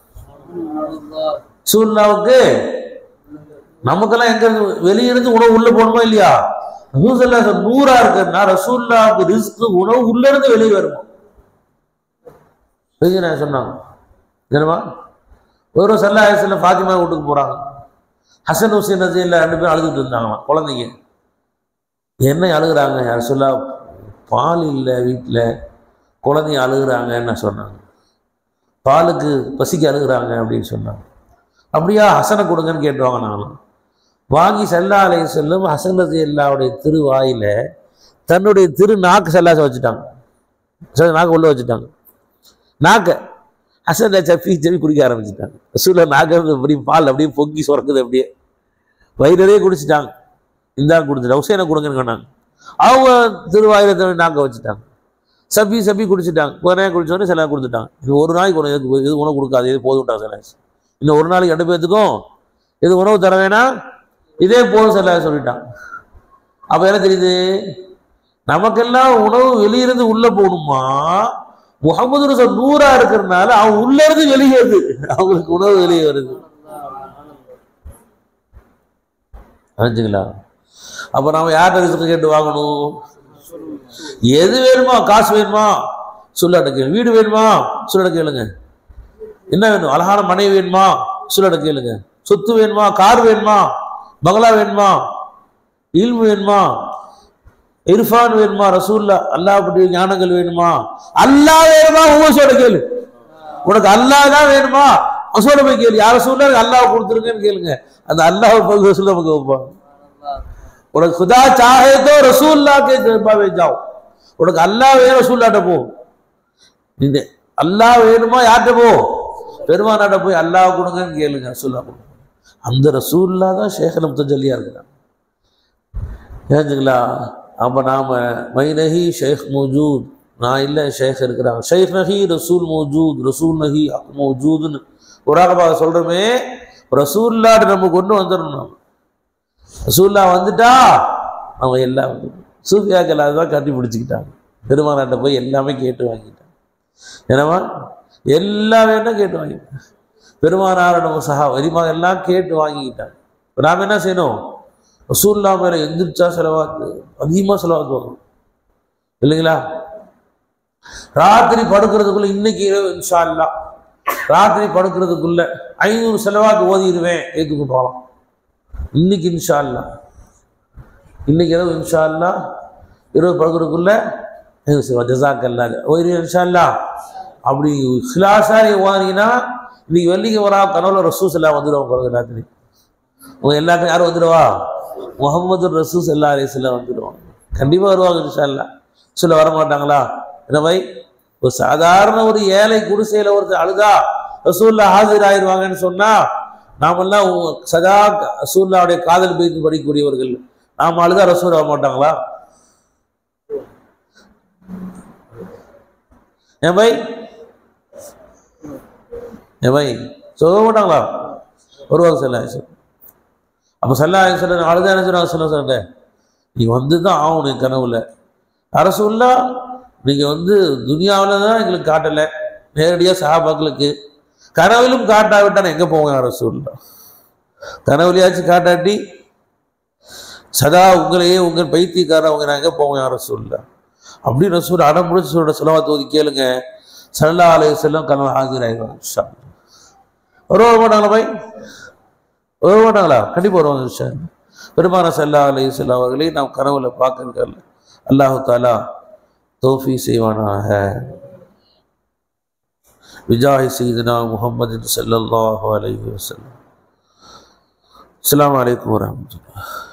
சூழ்நாவுக்கு நமக்கெல்லாம் எங்க இருந்து வெளியிருந்து உணவு உள்ள போகணுமா இல்லையா ரசூசல்லா நூறா இருக்கிறதுனா ரசூல்லாவுக்கு ரிஸ்க் உணவு உள்ள இருந்து வெளியே வருமா வைத்தியர் சொன்னாங்க என்னமா ஒரு சல்லா ஆயிரத்துல ஃபாத்திமா வீட்டுக்கு போறாங்க ஹசன் ஹுசைன் ரஜியில் ரெண்டு பேரும் அழுதுட்டு இருந்தாங்களாம் குழந்தைங்க என்ன அழுகுறாங்க யார் சொல்ல பால் இல்லை வீட்டில் குழந்தைங்க அழுகுறாங்கன்னு நான் சொன்னாங்க பாலுக்கு பசிக்கு அழுகுறாங்க அப்படின்னு சொன்னாங்க அப்படியா ஹசனை கொடுங்கன்னு கேட்டுவாங்க நானும் வாங்கி செல்லா அலைய செல்லும் ஹசன் ரஜி அல்லாவுடைய திருவாயில தன்னுடைய திரு நாக்கு செல்லாச வச்சுட்டாங்க சரி நாக்கு உள்ள வச்சுட்டாங்க நாக்கை ஹசன் சப்பி சப்பி குடிக்க ஆரம்பிச்சிட்டாங்க ரசூல நாக்கு அப்படி பால் அப்படியே பொங்கி சுரக்குது அப்படியே வயிறே குடிச்சிட்டாங்க இந்தாங்க கொடுத்துட்டாங்க ஹுசேனை கொடுங்கன்னு சொன்னாங்க அவங்க திருவாயிரத்தை நாக்க வச்சுட்டாங்க சப்பி சப்பி குடிச்சிட்டாங்க ஒரு நேரம் குடிச்சோடனே சில கொடுத்துட்டாங்க இது ஒரு நாளைக்கு உணவு எதுக்கு இது உணவு கொடுக்காது இது போதும் விட்டாங்க சில இன்னும் ஒரு நாளைக்கு ரெண்டு பேர்த்துக்கும் இது உணவு தர வேணாம் இதே போதும் சில சொல்லிட்டாங்க அப்போ என்ன தெரியுது நமக்கெல்லாம் உணவு வெளியிருந்து உள்ள போகணுமா முகமது ரசூல் நூறா இருக்கிறதுனால அவன் உள்ள இருந்து வெளியே வருது அவங்களுக்கு உணவு வெளியே வருது புரிஞ்சுங்களா அப்ப நாம யார்கிட்ட ரிஸ்க் கேட்டு வாங்கணும் எது வேணுமா காசு வேணுமா சொல்லாட்ட கேளு வீடு வேணுமா சொல்லாட்ட கேளுங்க என்ன வேணும் அழகான மனைவி வேணுமா சொல்லாட்ட கேளுங்க சொத்து வேணுமா கார் வேணுமா பங்களா வேணுமா இல்மு வேணுமா இர்ஃபான் வேணுமா ரசூல்லா அல்லாஹ் பற்றி ஞானங்கள் வேணுமா அல்லாஹ் வேணுமா உமசோட கேளு உனக்கு அல்லாஹ் தான் வேணுமா ரசூல போய் கேளு யார் ரசூல்லா அல்லாஹ் கொடுத்துருங்கன்னு கேளுங்க அந்த அல்லாஹ் போய் ரசூல நமக்கு வைப்பாங்க உனக்கு खुदा चाहे तो रसूल्ला के दरबार जाओ உனக்கு அல்லாஹ் வேணும் ரசூல்லாட்ட போ இந்த அல்லாஹ் வேணுமா யார்கிட்ட போ பெருமானாட்ட போய் அல்லாஹ் கொடுங்கன்னு கேளுங்க ரசூல்லா கொடுங்க அந்த ரசூல்லா தான் ஷேഖ் முத்தஜல்லியா இருக்கிறாங்க ஏஞ்சுங்களா அப்போ நாம் மைனஹி ஷேக் மௌஜூத் நான் இல்லை ஷேக் இருக்கிறாங்க ஷேக் நஹி ரசூல் மௌஜூத் ரசூல் நஹி அக் மௌஜூத்னு உராகபாக சொல்கிறோமே ரசூல்லாட்டு நம்ம கொண்டு வந்துடணும் நாம. ரசூல்லா வந்துட்டா அவங்க எல்லாம் சூஃபியாக்கள் அதுதான் கட்டி பிடிச்சிக்கிட்டாங்க பெருமானாட்ட போய் எல்லாமே கேட்டு வாங்கிட்டாங்க என்னவா எல்லாம் வேணா கேட்டு வாங்கிட்டாங்க பெருமானார நம்ம சஹா வரிமா எல்லாம் கேட்டு வாங்கிக்கிட்டாங்க இப்போ நாம் என்ன செய்யணும் ரசூல்லா மேலே எந்திரிச்சா செலவாக்கு அதிகமாக செலவாக்கு வரும் இல்லைங்களா ராத்திரி படுக்கிறதுக்குள்ள இன்னைக்கு இரவு இன்ஷா அல்லா ராத்திரி படுக்கிறதுக்குள்ள ஐநூறு செலவாக்கு ஓதிடுவேன் ஏற்றுக்கு போகலாம் இன்னைக்கு இன்ஷா அல்லா இன்னைக்கு இரவு இன்ஷா அல்லா இரவு படுக்கிறதுக்குள்ள ஜசாக்கல்லா ஓதிரு இன்ஷா அல்லா அப்படி ஹிலாசா ஓதினீங்கன்னா இன்னைக்கு வெள்ளிக்கு வரா கனவுல ரசூஸ் எல்லாம் வந்துடுவாங்க பிறகு ராத்திரி உங்க எல்லாருக்கும் யாரும் வந்துடுவா முகமது ரசூஸ் எல்லா அலிஸ்லாம் வந்துடுவாங்க கண்டிப்பா வருவாங்க இன்ஷா அல்லா சொல்ல வர மாட்டாங்களா என்ன பை ஒரு சாதாரண ஒரு ஏழை குடிசையில ஒருத்தர் அழுதா ரசூல்லா ஹாஜர் ஆயிடுவாங்கன்னு சொன்னா நாமெல்லாம் உ- சதா ரசூல்லாவுடைய காதல் பைத்து படிக்கக்கூடியவர்கள் நாம அழுதா ரசூல் வர மாட்டாங்களா ஏன் பை ஏன் பை சொல்ல மாட்டாங்களா வருவாங்க சொல்ல அப்போ சல்லா சொல்ல அழுதா என்ன சொன்னாங்க சொல்ல சொல்றேன் நீ வந்து தான் ஆகணும் என் கனவுல அரசுல்லா நீங்கள் வந்து துனியாவில் தான் எங்களுக்கு காட்டலை நேரடியாக சஹாபாக்களுக்கு கனவிலும் காட்டாவிட்டால் நான் எங்கே போவேன் அரசுல்லா கனவுலையாச்சும் காட்டாட்டி சதா உங்களையே உங்கள் பைத்தியக்காரன் அவங்க நான் எங்கே போவோம் யார சொல்ல அப்படி ரசூல் அடம் முடிச்சு சொல்ற செலவாத்து ஓதி கேளுங்க சல்லா அலைய செல்லம் கனவு ஆஜராயிடுவாங்க இன்ஷா அல்லாஹ். வருவ மாட்டாங்களா பை வருவ மாட்டாங்களா கண்டிப்பாக வருவாங்க இன்ஷா அல்லாஹ். பெருமான சல்லா அலைய செல்லம் அவர்களை நாம் கனவுல பார்க்கறதில்ல அல்லாஹு தாலா தோஃபி செய்வானாக விஜாஹி சீதனா முகமது சல்லல்லாஹு அலைஹி வஸல்லம் அஸ்ஸலாமு அலைக்கும் வரஹ்மத்துல்லாஹ்